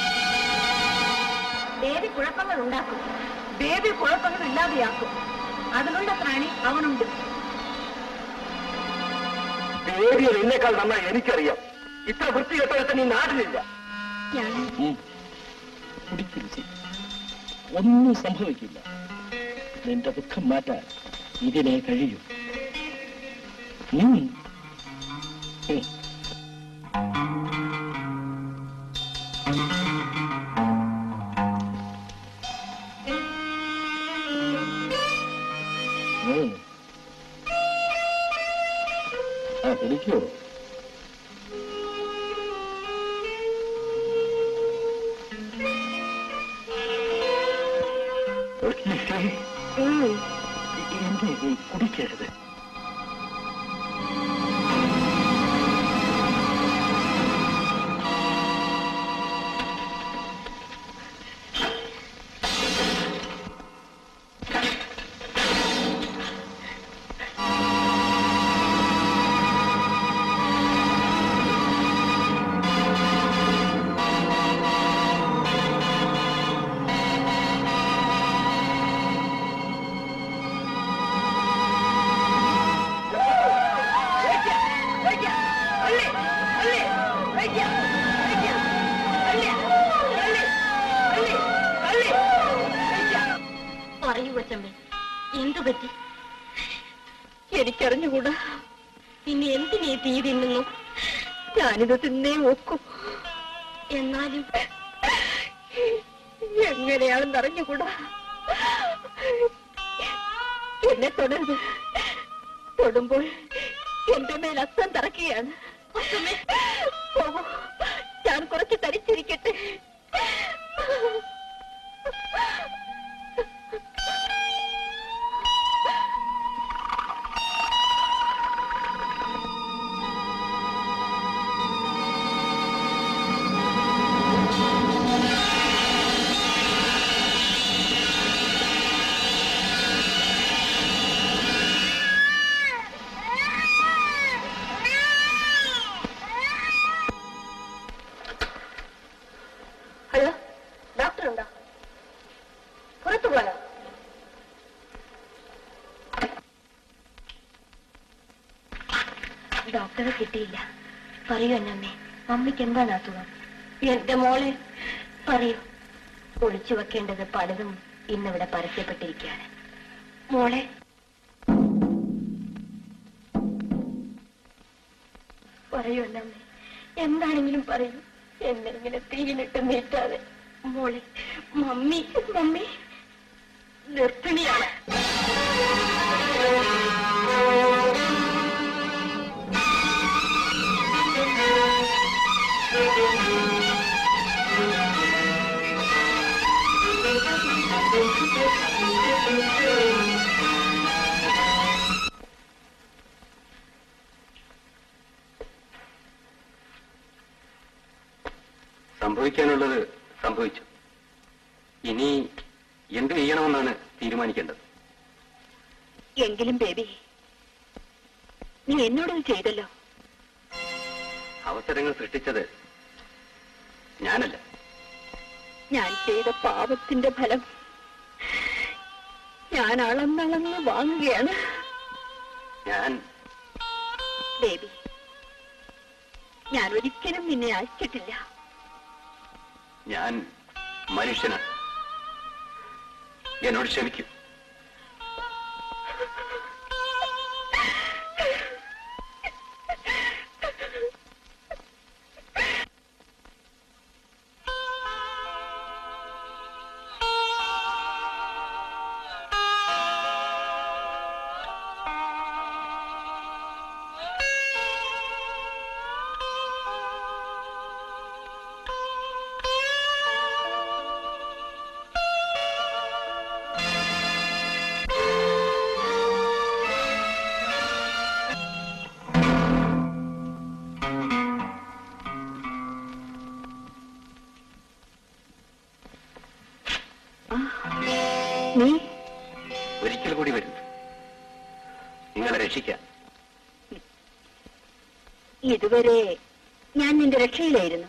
ബേബി കുഴപ്പങ്ങൾ ഉണ്ടാക്കും ബേബി കുഴപ്പങ്ങൾ ഇല്ലാതെയാക്കും അതിനുള്ള ത്രാണി അവനുണ്ട് ദേവിയെ നിന്നേക്കാൾ നന്നായി എനിക്കറിയാം ഇത്ര വൃത്തികെട്ടൊരുത്തൻ ഈ നാട്ടിലില്ല ഞാൻ ഉം. കുടിക്കരുത് ഒന്നും സംഭവിക്കില്ല നിന്റെ ദുഃഖം മാറ്റാൻ ഇതിനെ കഴിയൂ ഉം. ഉം. ഉം. ആ പിടിക്കൂ എന്റെ കുടിക്കരുത് പറയൂ കൊച്ചമ്മേ എന്തു പറ്റി എനിക്കറിഞ്ഞുകൂടാ പിന്നെ എന്തിനീ തീ തിന്നുന്നു ഞാനിത് തിന്നേ ഒക്കൂ എന്നാലും എങ്ങനെയാണെന്ന് അറിഞ്ഞുകൂടാ എന്നെ തൊടരുത് തൊടുമ്പോൾ എന്റെ മേൽ അസ്തം തറക്കുകയാണ് പോകൂ ഞാൻ കുറച്ച് തരിച്ചിരിക്കട്ടെ ഹലോ ഡോക്ടർ ഉണ്ടോ പുറത്തു പോയോ ഡോക്ടറെ കിട്ടിയില്ല പറയൂ എന്നമ്മേ മമ്മിക്ക് എന്താണ് അസുഖം എന്റെ മോളെ പറയൂ ഒളിച്ചു വെക്കേണ്ടത് പലതും ഇന്നിവിടെ പരസ്യപ്പെട്ടിരിക്കുകയാണ് മോളെ പറയൂ എന്നമ്മേ എന്താണെങ്കിലും പറയൂ എന്നെ ഇങ്ങനെ തീയിലിട്ട് നീറ്റാതെ മോളെ മമ്മി മമ്മി ഗർഭിണിയാണ് സംഭവിക്കാനുള്ളത് സംഭവിച്ചു ഇനി എന്ത് ചെയ്യണമെന്നാണ് തീരുമാനിക്കേണ്ടത് എങ്കിലും ബേബി നീ എന്നോടത് ചെയ്തല്ലോ അവസരങ്ങൾ സൃഷ്ടിച്ചത് ഞാനല്ല ഞാൻ ചെയ്ത പാപത്തിന്റെ ഫലം ഞാൻ അളന്നളന്ന് വാങ്ങുകയാണ് ഞാൻ ബേബി ഞാൻ ഒരിക്കലും നിന്നെ അയച്ചിട്ടില്ല ഞാൻ മനുഷ്യനാണ് എന്നോട് ക്ഷമിക്കൂ നീ ഒരിക്കൽ കൂടി വരുന്നു നിങ്ങളെ രക്ഷിക്കാൻ ഇതുവരെ ഞാൻ നിന്റെ രക്ഷയിലായിരുന്നു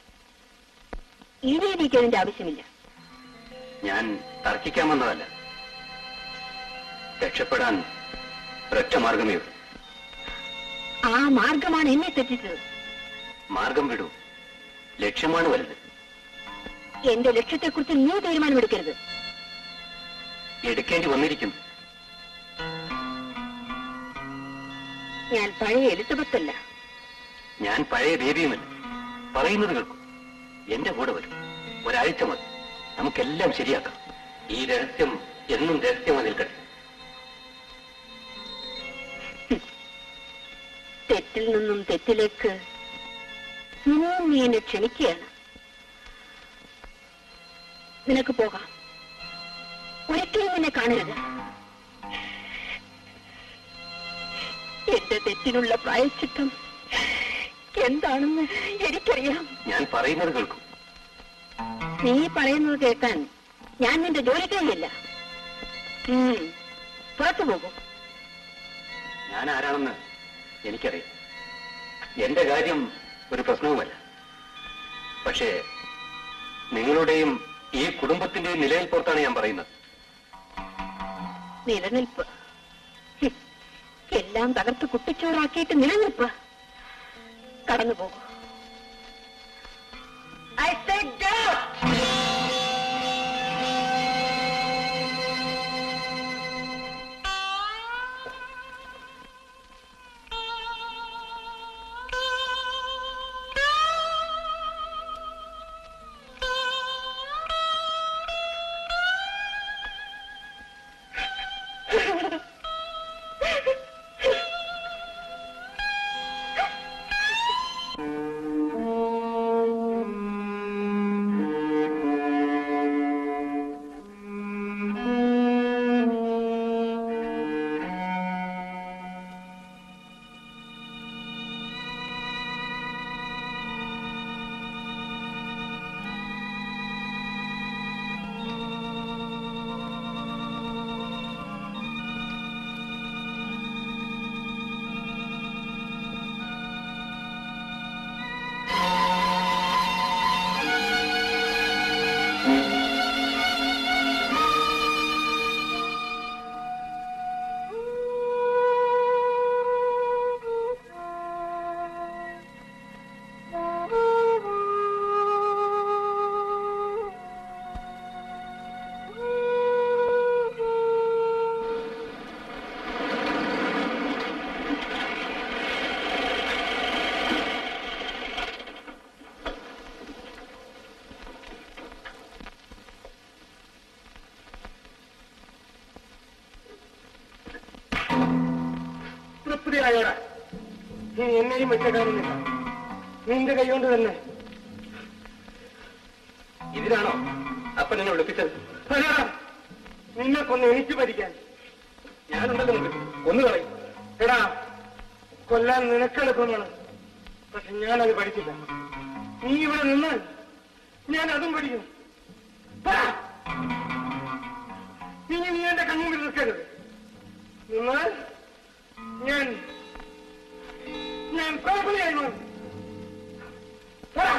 ഇനി എനിക്ക് അതിന്റെ ആവശ്യമില്ല ഞാൻ തർക്കിക്കാൻ വന്നതല്ല രക്ഷപ്പെടാൻ ഒരൊറ്റ മാർഗമേ ഉള്ളൂ ആ മാർഗമാണ് എന്നെ തെറ്റിച്ചത് മാർഗം വിടൂ ലക്ഷ്യമാണ് വലുത് എന്റെ ലക്ഷ്യത്തെക്കുറിച്ച് നീ തീരുമാനമെടുക്കരുത് എടുക്കേണ്ടി വന്നിരിക്കുന്നു ഞാൻ പഴയ എലിസബത്ത് അല്ല ഞാൻ പഴയ ബേബിയുമല്ല പറയുന്നത് കേൾക്കും എന്റെ കൂടെ വരും ഒരാഴ്ച മതി നമുക്കെല്ലാം ശരിയാക്കാം ഈ രഹസ്യം എന്നും രഹസ്യമായി നിൽക്കട്ടെ തെറ്റിൽ നിന്നും തെറ്റിലേക്ക് ഇനിയും നീ എന്നെ ക്ഷണിക്കുകയാണ് നിനക്ക് പോകാം ഒരിക്കലും എന്നെ കാണരുത് എന്റെ തെറ്റിനുള്ള പ്രായച്ചിത്തം എന്താണെന്ന് എനിക്കറിയാം ഞാൻ പറയുന്നത് കേൾക്കും നീ പറയുന്നത് കേൾക്കാൻ ഞാൻ നിന്റെ ജോലിക്കാരിയല്ല ഉം, പുറത്തു പോകും ഞാൻ ആരാണെന്ന് എനിക്കറിയാം എന്റെ കാര്യം ഒരു പ്രശ്നവുമല്ല പക്ഷേ നിങ്ങളുടെയും ഈ കുടുംബത്തിന്റെയും നിലയിൽ പുറത്താണ് ഞാൻ പറയുന്നത് നിലനിൽപ്പ് ഹും, എല്ലാം തകർത്ത് കുട്ടിച്ചോറാക്കിയിട്ട് നിലനിൽപ്പ് കടന്നു പോകും I said go! തൃപ്തിയായോടാ നീ എന്നെയും വെച്ചേക്കാറുന്നില്ല നിന്റെ കൈകൊണ്ട് തന്നെ ഇതിനാണോ അപ്പൻ എന്നെ വിളിപ്പിച്ചത് അല്ലടാ, നിന്നെ കൊന്ന് എനിക്ക് ഭരിക്കാൻ ഞാനുണ്ടല്ലോ മുമ്പിൽ ഒന്ന് കളയും എടാ കൊല്ലാൻ നിനക്കെളുപ്പമാണ് പക്ഷെ ഞാനത് പഠിച്ചില്ല നീ ഇവിടെ നിന്നാൽ ഞാൻ അതും പഠിക്കും പോടാ. ഇനി നീ എന്റെ കൺമുമ്പിൽ നിൽക്കരുത് നിന്നാൽ ഞാൻ ഞാൻ പാപിയായി മാറും പോടാ.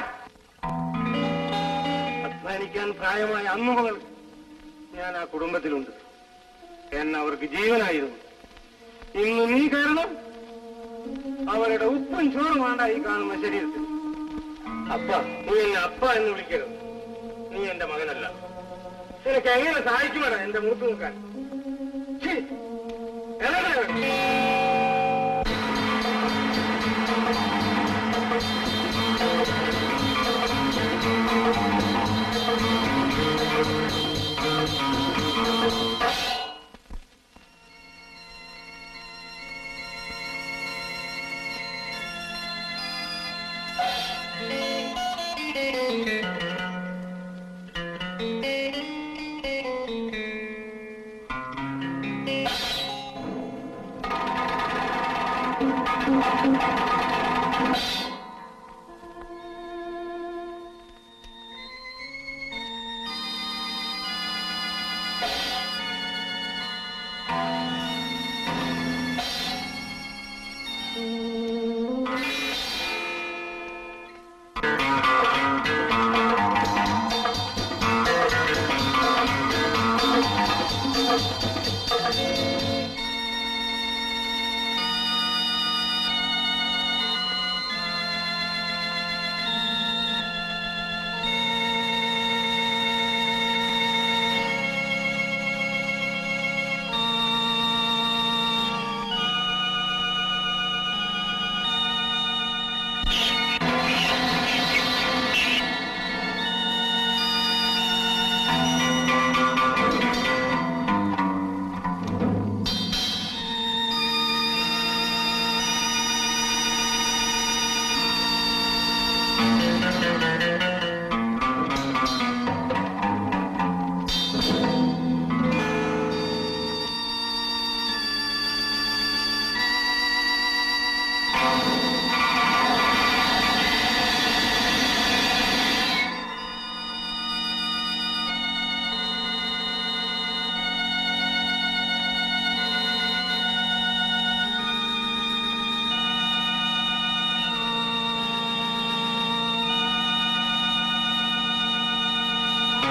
അധ്വാനിക്കാൻ പ്രായമായ അന്നു മുതൽ ഞാൻ ആ കുടുംബത്തിലുണ്ട് എന്നെ അവർക്ക് ജീവനായിരുന്നു ഇന്ന് നീ കാരണം അവരുടെ ഉപ്പും ചോറും വേണ്ട ഈ കാണുന്ന ശരീരത്തിൽ അപ്പ നീ എന്നെ അപ്പ എന്ന് വിളിക്കരുത് നീ എന്റെ മകനല്ല നിനക്ക് എങ്ങനെ സഹായിക്കുമടാ എന്റെ മൂത്ത് നോക്കാൻ ഛീ, ഇറങ്ങടാ ഇവിടെ.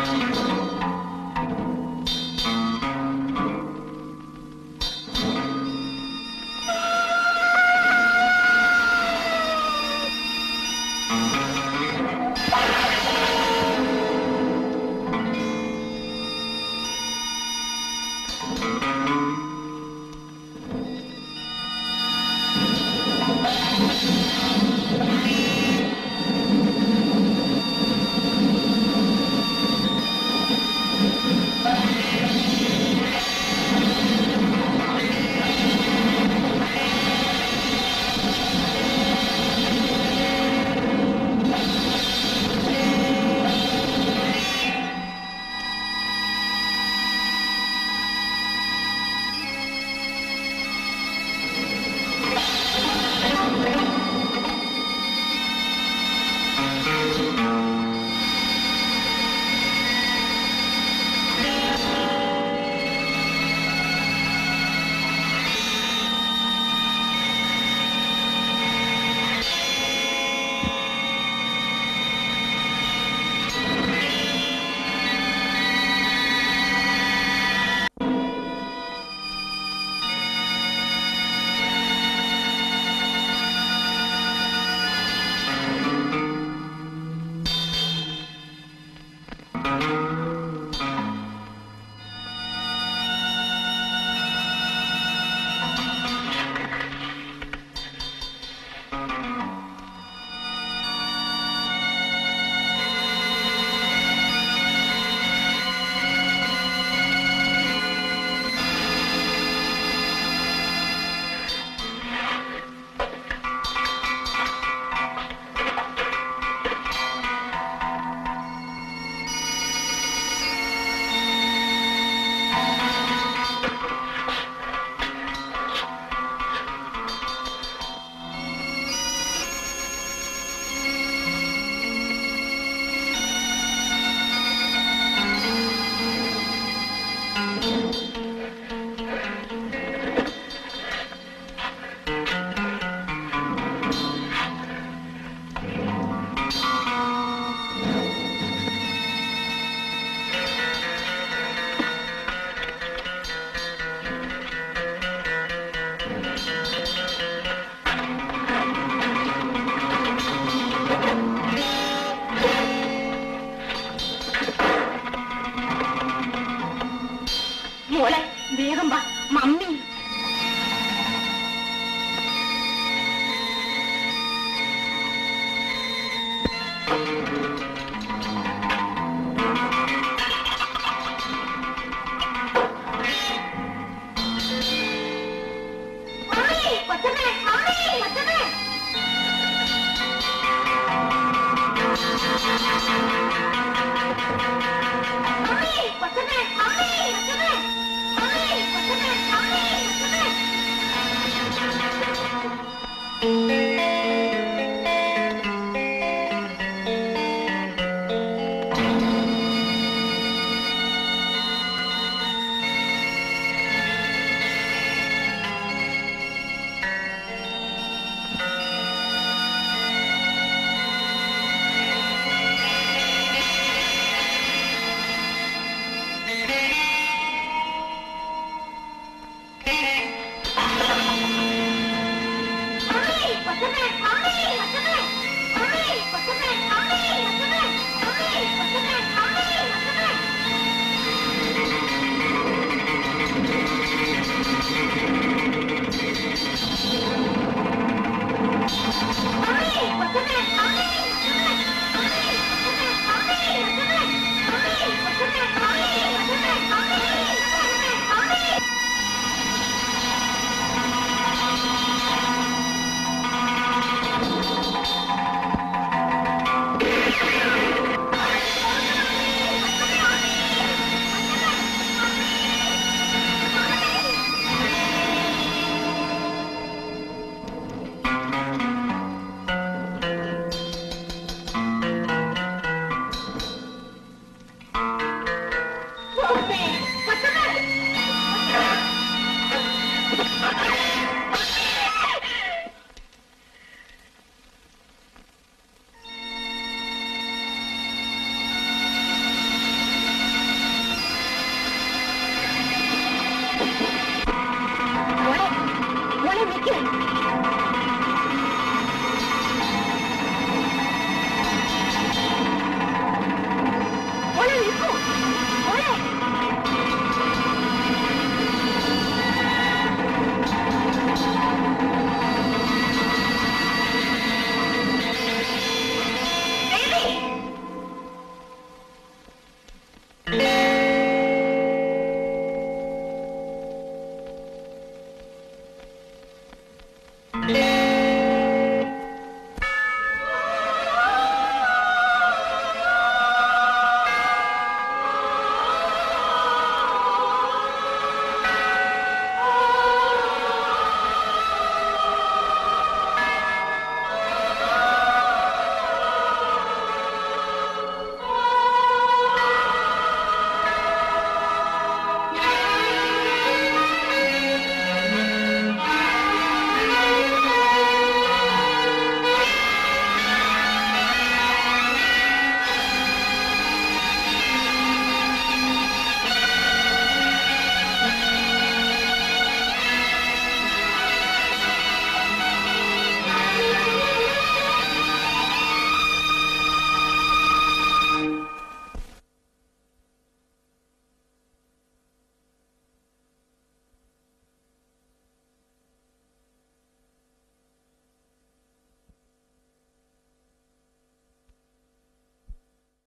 മോളെ വേഗം വാ മമ്മി